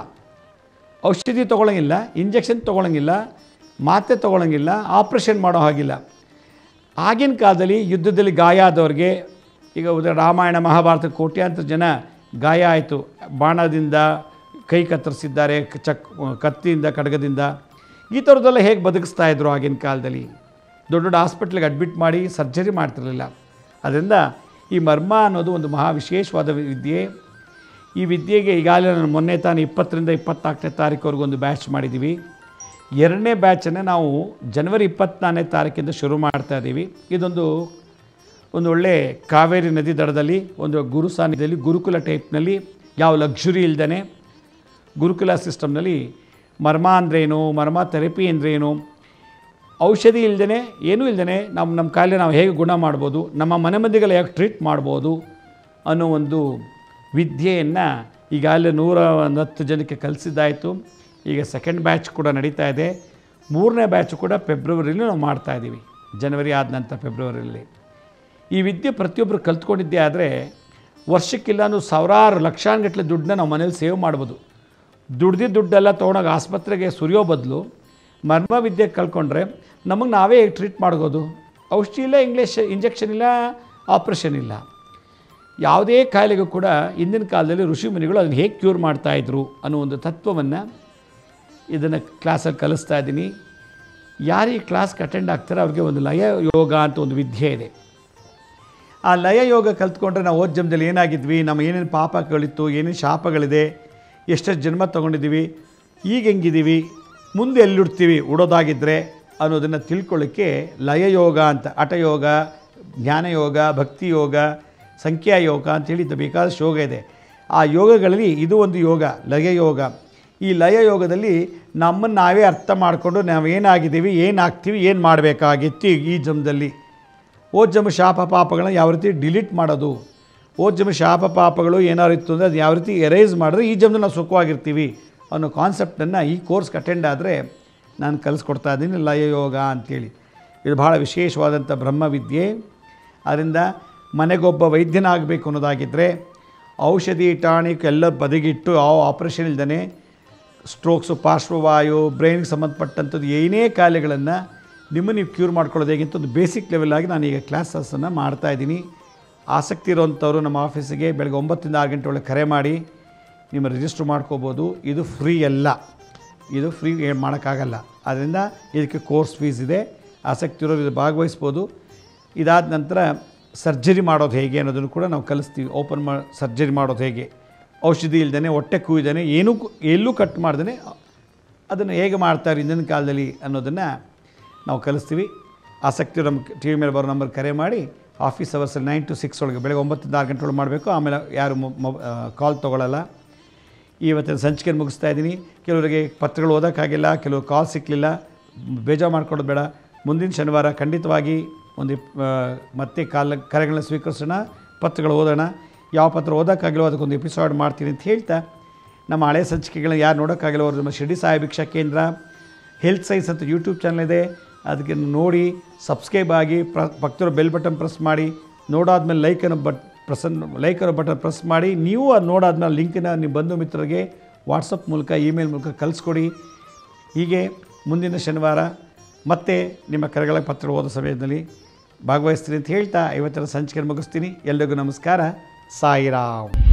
ಔಷಧಿ ತೊಗೊಳಂಗಿಲ್ಲ ಇಂಜೆಕ್ಷನ್ ತೊಗೊಳಂಗಿಲ್ಲ ಮಾತ್ರೆ ತೊಗೊಳಂಗಿಲ್ಲ ಆಪ್ರೇಷನ್ ಮಾಡೋ ಹಾಗಿಲ್ಲ ಆಗಿನ ಕಾಲದಲ್ಲಿ ಯುದ್ಧದಲ್ಲಿ ಗಾಯ ಆದವ್ರಿಗೆ ಈಗ ಉದಾ ರಾಮಾಯಣ ಮಹಾಭಾರತ ಕೋಟ್ಯಾಂತರ ಜನ ಗಾಯ ಆಯಿತು ಬಾಣದಿಂದ ಕೈ ಕತ್ತರಿಸಿದ್ದಾರೆ ಕ- ಚಕ್ ಕತ್ತಿಯಿಂದ ಖಡ್ಗದಿಂದ ಈ ಥರದ್ದೆಲ್ಲ ಹೇಗೆ ಬದುಕಿಸ್ತಾ ಇದ್ರು ಆಗಿನ ಕಾಲದಲ್ಲಿ ದೊಡ್ಡ ದೊಡ್ಡ ಹಾಸ್ಪಿಟ್ಲಿಗೆ ಅಡ್ಮಿಟ್ ಮಾಡಿ ಸರ್ಜರಿ ಮಾಡ್ತಿರಲಿಲ್ಲ ಅದರಿಂದ ಈ ಮರ್ಮ ಅನ್ನೋದು ಒಂದು ಮಹಾ ವಿಶೇಷವಾದ ವಿದ್ಯೆ ಈ ವಿದ್ಯೆಗೆ ಈಗಾಗಲೇ ನಾನು ಮೊನ್ನೆ ತಾನು ಇಪ್ಪತ್ತರಿಂದ ಇಪ್ಪತ್ನಾಲ್ಕನೇ ತಾರೀಕುವರೆಗೂ ಒಂದು ಬ್ಯಾಚ್ ಮಾಡಿದ್ದೀವಿ ಎರಡನೇ ಬ್ಯಾಚನ್ನು ನಾವು ಜನವರಿ ಇಪ್ಪತ್ನಾಲ್ಕನೇ ತಾರೀಕಿಂದ ಶುರು ಮಾಡ್ತಾ ಇದ್ದೀವಿ ಇದೊಂದು ಒಂದು ಒಳ್ಳೆ ಕಾವೇರಿ ನದಿ ದಡದಲ್ಲಿ ಒಂದು ಗುರು ಸಾನ್ನಿಧ್ಯದಲ್ಲಿ ಗುರುಕುಲ ಟೈಪ್ನಲ್ಲಿ ಯಾವ ಲಕ್ಸುರಿ ಇಲ್ದೇ ಗುರುಕುಲ ಸಿಸ್ಟಮ್ನಲ್ಲಿ ಮರ್ಮ ಅಂದ್ರೇನು ಮರ್ಮ ಥೆರಪಿ ಅಂದ್ರೇನು ಔಷಧಿ ಇಲ್ದೇ ಏನೂ ಇಲ್ದೇ ನಮ್ಮ ನಮ್ಮ ಕಾಯಿಲೆ ನಾವು ಹೇಗೆ ಗುಣ ಮಾಡ್ಬೋದು ನಮ್ಮ ಮನೆ ಮಂದಿಗೆಲ್ಲ ಹೇಗೆ ಟ್ರೀಟ್ ಮಾಡ್ಬೋದು ಅನ್ನೋ ಒಂದು ವಿದ್ಯೆಯನ್ನು ಈಗಾಗಲೇ ನೂರ ಒಂದು ಹತ್ತು ಜನಕ್ಕೆ ಕಲಿಸಿದ್ದಾಯಿತು ಈಗ ಸೆಕೆಂಡ್ ಬ್ಯಾಚ್ ಕೂಡ ನಡೀತಾ ಇದೆ ಮೂರನೇ ಬ್ಯಾಚ್ ಕೂಡ ಫೆಬ್ರವರಿಲಿ ನಾವು ಮಾಡ್ತಾ ಇದ್ದೀವಿ ಜನವರಿ ಆದ ನಂತರ ಫೆಬ್ರವರಿಯಲ್ಲಿ ಈ ವಿದ್ಯೆ ಪ್ರತಿಯೊಬ್ಬರು ಕಲ್ತ್ಕೊಂಡಿದ್ದೇ ಆದರೆ ವರ್ಷಕ್ಕಿಲ್ಲ ಅನ್ನೋ ಸಾವಿರಾರು ಲಕ್ಷಾನುಗಟ್ಟಲೆ ದುಡ್ಡನ್ನ ನಾವು ಮನೇಲಿ ಸೇವ್ ಮಾಡ್ಬೋದು ದುಡ್ದಿದ್ದ ದುಡ್ಡೆಲ್ಲ ತೊಗೊಂಡೋಗಿ ಆಸ್ಪತ್ರೆಗೆ ಸುರಿಯೋ ಬದಲು ಮರ್ಮ ವಿದ್ಯೆ ಕಲ್ತ್ಕೊಂಡ್ರೆ ನಮಗೆ ನಾವೇ ಹೇಗೆ ಟ್ರೀಟ್ ಮಾಡ್ಬೋದು ಔಷಧಿ ಇಲ್ಲ ಇಂಗ್ಲೀಷ್ ಇಂಜೆಕ್ಷನ್ ಇಲ್ಲ ಆಪ್ರೇಷನ್ ಇಲ್ಲ ಯಾವುದೇ ಕಾಯಿಲೆಗೂ ಕೂಡ ಹಿಂದಿನ ಕಾಲದಲ್ಲಿ ಋಷಿ ಮುನಿಗಳು ಅದನ್ನು ಹೇಗೆ ಕ್ಯೂರ್ ಮಾಡ್ತಾಯಿದ್ರು ಅನ್ನೋ ಒಂದು ತತ್ವವನ್ನು ಇದನ್ನು ಕ್ಲಾಸಲ್ಲಿ ಕಲಿಸ್ತಾ ಇದ್ದೀನಿ ಯಾರು ಈ ಕ್ಲಾಸ್ಗೆ ಅಟೆಂಡ್ ಆಗ್ತಾರೆ ಅವ್ರಿಗೆ ಒಂದು ಲಯ ಯೋಗ ಅಂತ ಒಂದು ವಿದ್ಯೆ ಇದೆ ಆ ಲಯ ಯೋಗ ಕಲ್ತ್ಕೊಂಡ್ರೆ ನಾವು ಓದ್ ಜನ್ಮದಲ್ಲಿ ಏನಾಗಿದ್ವಿ ನಮ್ಮ ಏನೇನು ಪಾಪಗಳಿತ್ತು ಏನೇನು ಶಾಪಗಳಿದೆ ಎಷ್ಟೆಷ್ಟು ಜನ್ಮ ತೊಗೊಂಡಿದ್ದೀವಿ ಈಗ ಹೆಂಗಿದ್ದೀವಿ ಮುಂದೆ ಎಲ್ಲಿಡ್ತೀವಿ ಉಡೋದಾಗಿದ್ದರೆ ಅನ್ನೋದನ್ನು ತಿಳ್ಕೊಳ್ಳೋಕ್ಕೆ ಲಯ ಯೋಗ ಅಂತ ಹಠಯೋಗ ಜ್ಞಾನಯೋಗ ಭಕ್ತಿ ಯೋಗ ಸಂಖ್ಯಾ ಯೋಗ ಅಂತೇಳಿ ಇದು ಬೇಕಾದಷ್ಟು ಯೋಗ ಇದೆ ಆ ಯೋಗಗಳಲ್ಲಿ ಇದು ಒಂದು ಯೋಗ ಲಯ ಯೋಗ ಈ ಲಯ ಯೋಗದಲ್ಲಿ ನಮ್ಮನ್ನು ನಾವೇ ಅರ್ಥ ಮಾಡಿಕೊಂಡು ನಾವು ಏನಾಗಿದ್ದೀವಿ ಏನಾಗ್ತೀವಿ ಏನು ಮಾಡಬೇಕಾಗಿತ್ತು ಈ ಜನ್ಮದಲ್ಲಿ ಓದ್ ಜಮ ಶಾಪ ಪಾಪಗಳನ್ನ ಯಾವ ರೀತಿ ಡಿಲೀಟ್ ಮಾಡೋದು ಓದ್ ಜಮ ಶಾಪ ಪಾಪಗಳು ಏನಾರು ಇತ್ತು ಅಂದರೆ ಅದು ಯಾವ ರೀತಿ ಎರೇಸ್ ಮಾಡಿದ್ರೆ ಈ ಜನ್ಮದಲ್ಲಿ ನಾವು ಸುಖವಾಗಿರ್ತೀವಿ ಅನ್ನೋ ಕಾನ್ಸೆಪ್ಟನ್ನು ಈ ಕೋರ್ಸ್ಗೆ ಅಟೆಂಡ್ ಆದರೆ ನಾನು ಕಲಿಸ್ಕೊಡ್ತಾ ಇದ್ದೀನಿ ಲಯ ಯೋಗ ಅಂಥೇಳಿ ಇದು ಭಾಳ ವಿಶೇಷವಾದಂಥ ಬ್ರಹ್ಮವಿದ್ಯೆ ಅದರಿಂದ ಮನೆಗೊಬ್ಬ ವೈದ್ಯನಾಗಬೇಕು ಅನ್ನೋದಾಗಿದ್ದರೆ ಔಷಧಿ ಟಾಣಿಕ್ ಎಲ್ಲ ಬದಿಗಿಟ್ಟು ಯಾವ ಆಪ್ರೇಷನ್ ಇಲ್ದೇ ಸ್ಟ್ರೋಕ್ಸು ಪಾರ್ಶ್ವವಾಯು ಬ್ರೈನ್ಗೆ ಸಂಬಂಧಪಟ್ಟಂಥದ್ದು ಏನೇ ಕಾಯಿಲೆಗಳನ್ನು ನಿಮ್ಮ ನೀವು ಕ್ಯೂರ್ ಮಾಡ್ಕೊಳ್ಳೋದು ಹೇಗೆ ಅಂತ ಒಂದು ಬೇಸಿಕ್ ಲೆವೆಲ್ ಆಗಿ ನಾನು ಈಗ ಕ್ಲಾಸಸ್ಸನ್ನು ಮಾಡ್ತಾಯಿದ್ದೀನಿ ಆಸಕ್ತಿ ಇರೋವಂಥವ್ರು ನಮ್ಮ ಆಫೀಸಿಗೆ ಬೆಳಗ್ಗೆ ಒಂಬತ್ತರಿಂದ ಆರು ಗಂಟೆ ಒಳಗೆ ಕರೆ ಮಾಡಿ ನಿಮ್ಮ ರಿಜಿಸ್ಟ್ರ್ ಮಾಡ್ಕೋಬೋದು ಇದು ಫ್ರೀ ಅಲ್ಲ ಇದು ಫ್ರೀ ಏನು ಮಾಡೋಕ್ಕಾಗಲ್ಲ ಆದ್ದರಿಂದ ಇದಕ್ಕೆ ಕೋರ್ಸ್ ಫೀಸ್ ಇದೆ ಆಸಕ್ತಿ ಇರೋರು ಇದು ಭಾಗವಹಿಸ್ಬೋದು ಇದಾದ ನಂತರ ಸರ್ಜರಿ ಮಾಡೋದು ಹೇಗೆ ಅನ್ನೋದನ್ನು ಕೂಡ ನಾವು ಕಲಿಸ್ತೀವಿ ಓಪನ್ ಮಾ ಸರ್ಜರಿ ಮಾಡೋದು ಹೇಗೆ ಔಷಧಿ ಇಲ್ದೇ ಹೊಟ್ಟೆ ಕೂಯ್ದೇ ಏನೂ ಕು- ಎಲ್ಲೂ ಕಟ್ ಮಾಡ್ದೇ ಅದನ್ನು ಹೇಗೆ ಮಾಡ್ತಾರೆ ಹಿಂದಿನ ಕಾಲದಲ್ಲಿ ಅನ್ನೋದನ್ನು ನಾವು ಕಲಿಸ್ತೀವಿ ಆಸಕ್ತಿ ಇರೋ ನಮ್ಮ ಟಿ ವಿ ಮೇಲೆ ಬರೋ ನಂಬರ್ ಕರೆ ಮಾಡಿ ಆಫೀಸ್ ಅವರ್ಸಲ್ಲಿ ನೈನ್ ಟು ಸಿಕ್ಸ್ ಒಳಗೆ ಬೆಳಗ್ಗೆ ಒಂಬತ್ತರಿಂದ ಆರು ಗಂಟೆ ಒಳಗೆ ಮಾಡಬೇಕು ಆಮೇಲೆ ಯಾರು ಕಾಲ್ ತೊಗೊಳ್ಳಲ್ಲ ಇವತ್ತಿನ ಸಂಚಿಕೆ ಮುಗಿಸ್ತಾ ಇದ್ದೀನಿ ಕೆಲವರಿಗೆ ಪತ್ರಗಳು ಓದೋಕ್ಕಾಗಿಲ್ಲ ಕೆಲವು ಕಾಲ್ ಸಿಕ್ಕಲಿಲ್ಲ ಬೇಜಾರು ಮಾಡ್ಕೊಳ್ಳೋದು ಬೇಡ ಮುಂದಿನ ಶನಿವಾರ ಖಂಡಿತವಾಗಿ ಒಂದು ಇಪ್- ಆ, ಮತ್ತೆ ಕಾಲ ಕರೆಗಳನ್ನ ಸ್ವೀಕರಿಸೋಣ ಪತ್ರಗಳು ಓದೋಣ ಯಾವ ಪತ್ರ ಓದೋಕ್ಕಾಗಿಲ್ಲೋ ಅದಕ್ಕೊಂದು ಎಪಿಸೋಡ್ ಮಾಡ್ತೀನಿ ಅಂತ ಹೇಳ್ತಾ ನಮ್ಮ ಹಳೆ ಸಂಚಿಕೆಗಳನ್ನ ಯಾರು ನೋಡೋಕ್ಕಾಗಿಲ್ಲ ಅವ್ರು ನಮ್ಮ ಶಿರ್ಡಿ ಸಾಯಿ ಭಿಕ್ಷಾ ಕೇಂದ್ರ ಹೆಲ್ತ್ ಸೈನ್ಸ್ ಅಂತ ಯೂಟ್ಯೂಬ್ ಚಾನಲ್ ಇದೆ ಅದಕ್ಕೆ ನೋಡಿ ಸಬ್ಸ್ಕ್ರೈಬ್ ಆಗಿ ಪ್ರ ಪಕ್ಕದಲ್ಲಿರೋ ಬೆಲ್ ಬಟನ್ ಪ್ರೆಸ್ ಮಾಡಿ ನೋಡಾದ್ಮೇಲೆ ಲೈಕ್ ಅನ್ನೋ ಬಟ್ ಪ್ರೆಸನ್ ಲೈಕ್ ಅನ್ನೋ ಬಟನ್ ಪ್ರೆಸ್ ಮಾಡಿ ನೀವು ಅದು ನೋಡಾದ್ಮೇಲೆ ಲಿಂಕನ್ನ ನಿಮ್ಮ ಬಂಧು ಮಿತ್ರರಿಗೆ ವಾಟ್ಸಪ್ ಮೂಲಕ ಇಮೇಲ್ ಮೂಲಕ ಕಳಿಸ್ಕೊಡಿ ಹೀಗೆ ಮುಂದಿನ ಶನಿವಾರ ಮತ್ತೆ ನಿಮ್ಮ ಕರೆಗಳ ಪತ್ರ ಓದೋ ಸಮಯದಲ್ಲಿ ಭಾಗವಹಿಸ್ತೀನಿ ಅಂತ ಹೇಳ್ತಾ ಇವತ್ತಿನ ಸಂಚಿಕೆ ಮುಗಿಸ್ತೀನಿ ಎಲ್ರಿಗೂ ನಮಸ್ಕಾರ ಸಾಯಿರಾಮ್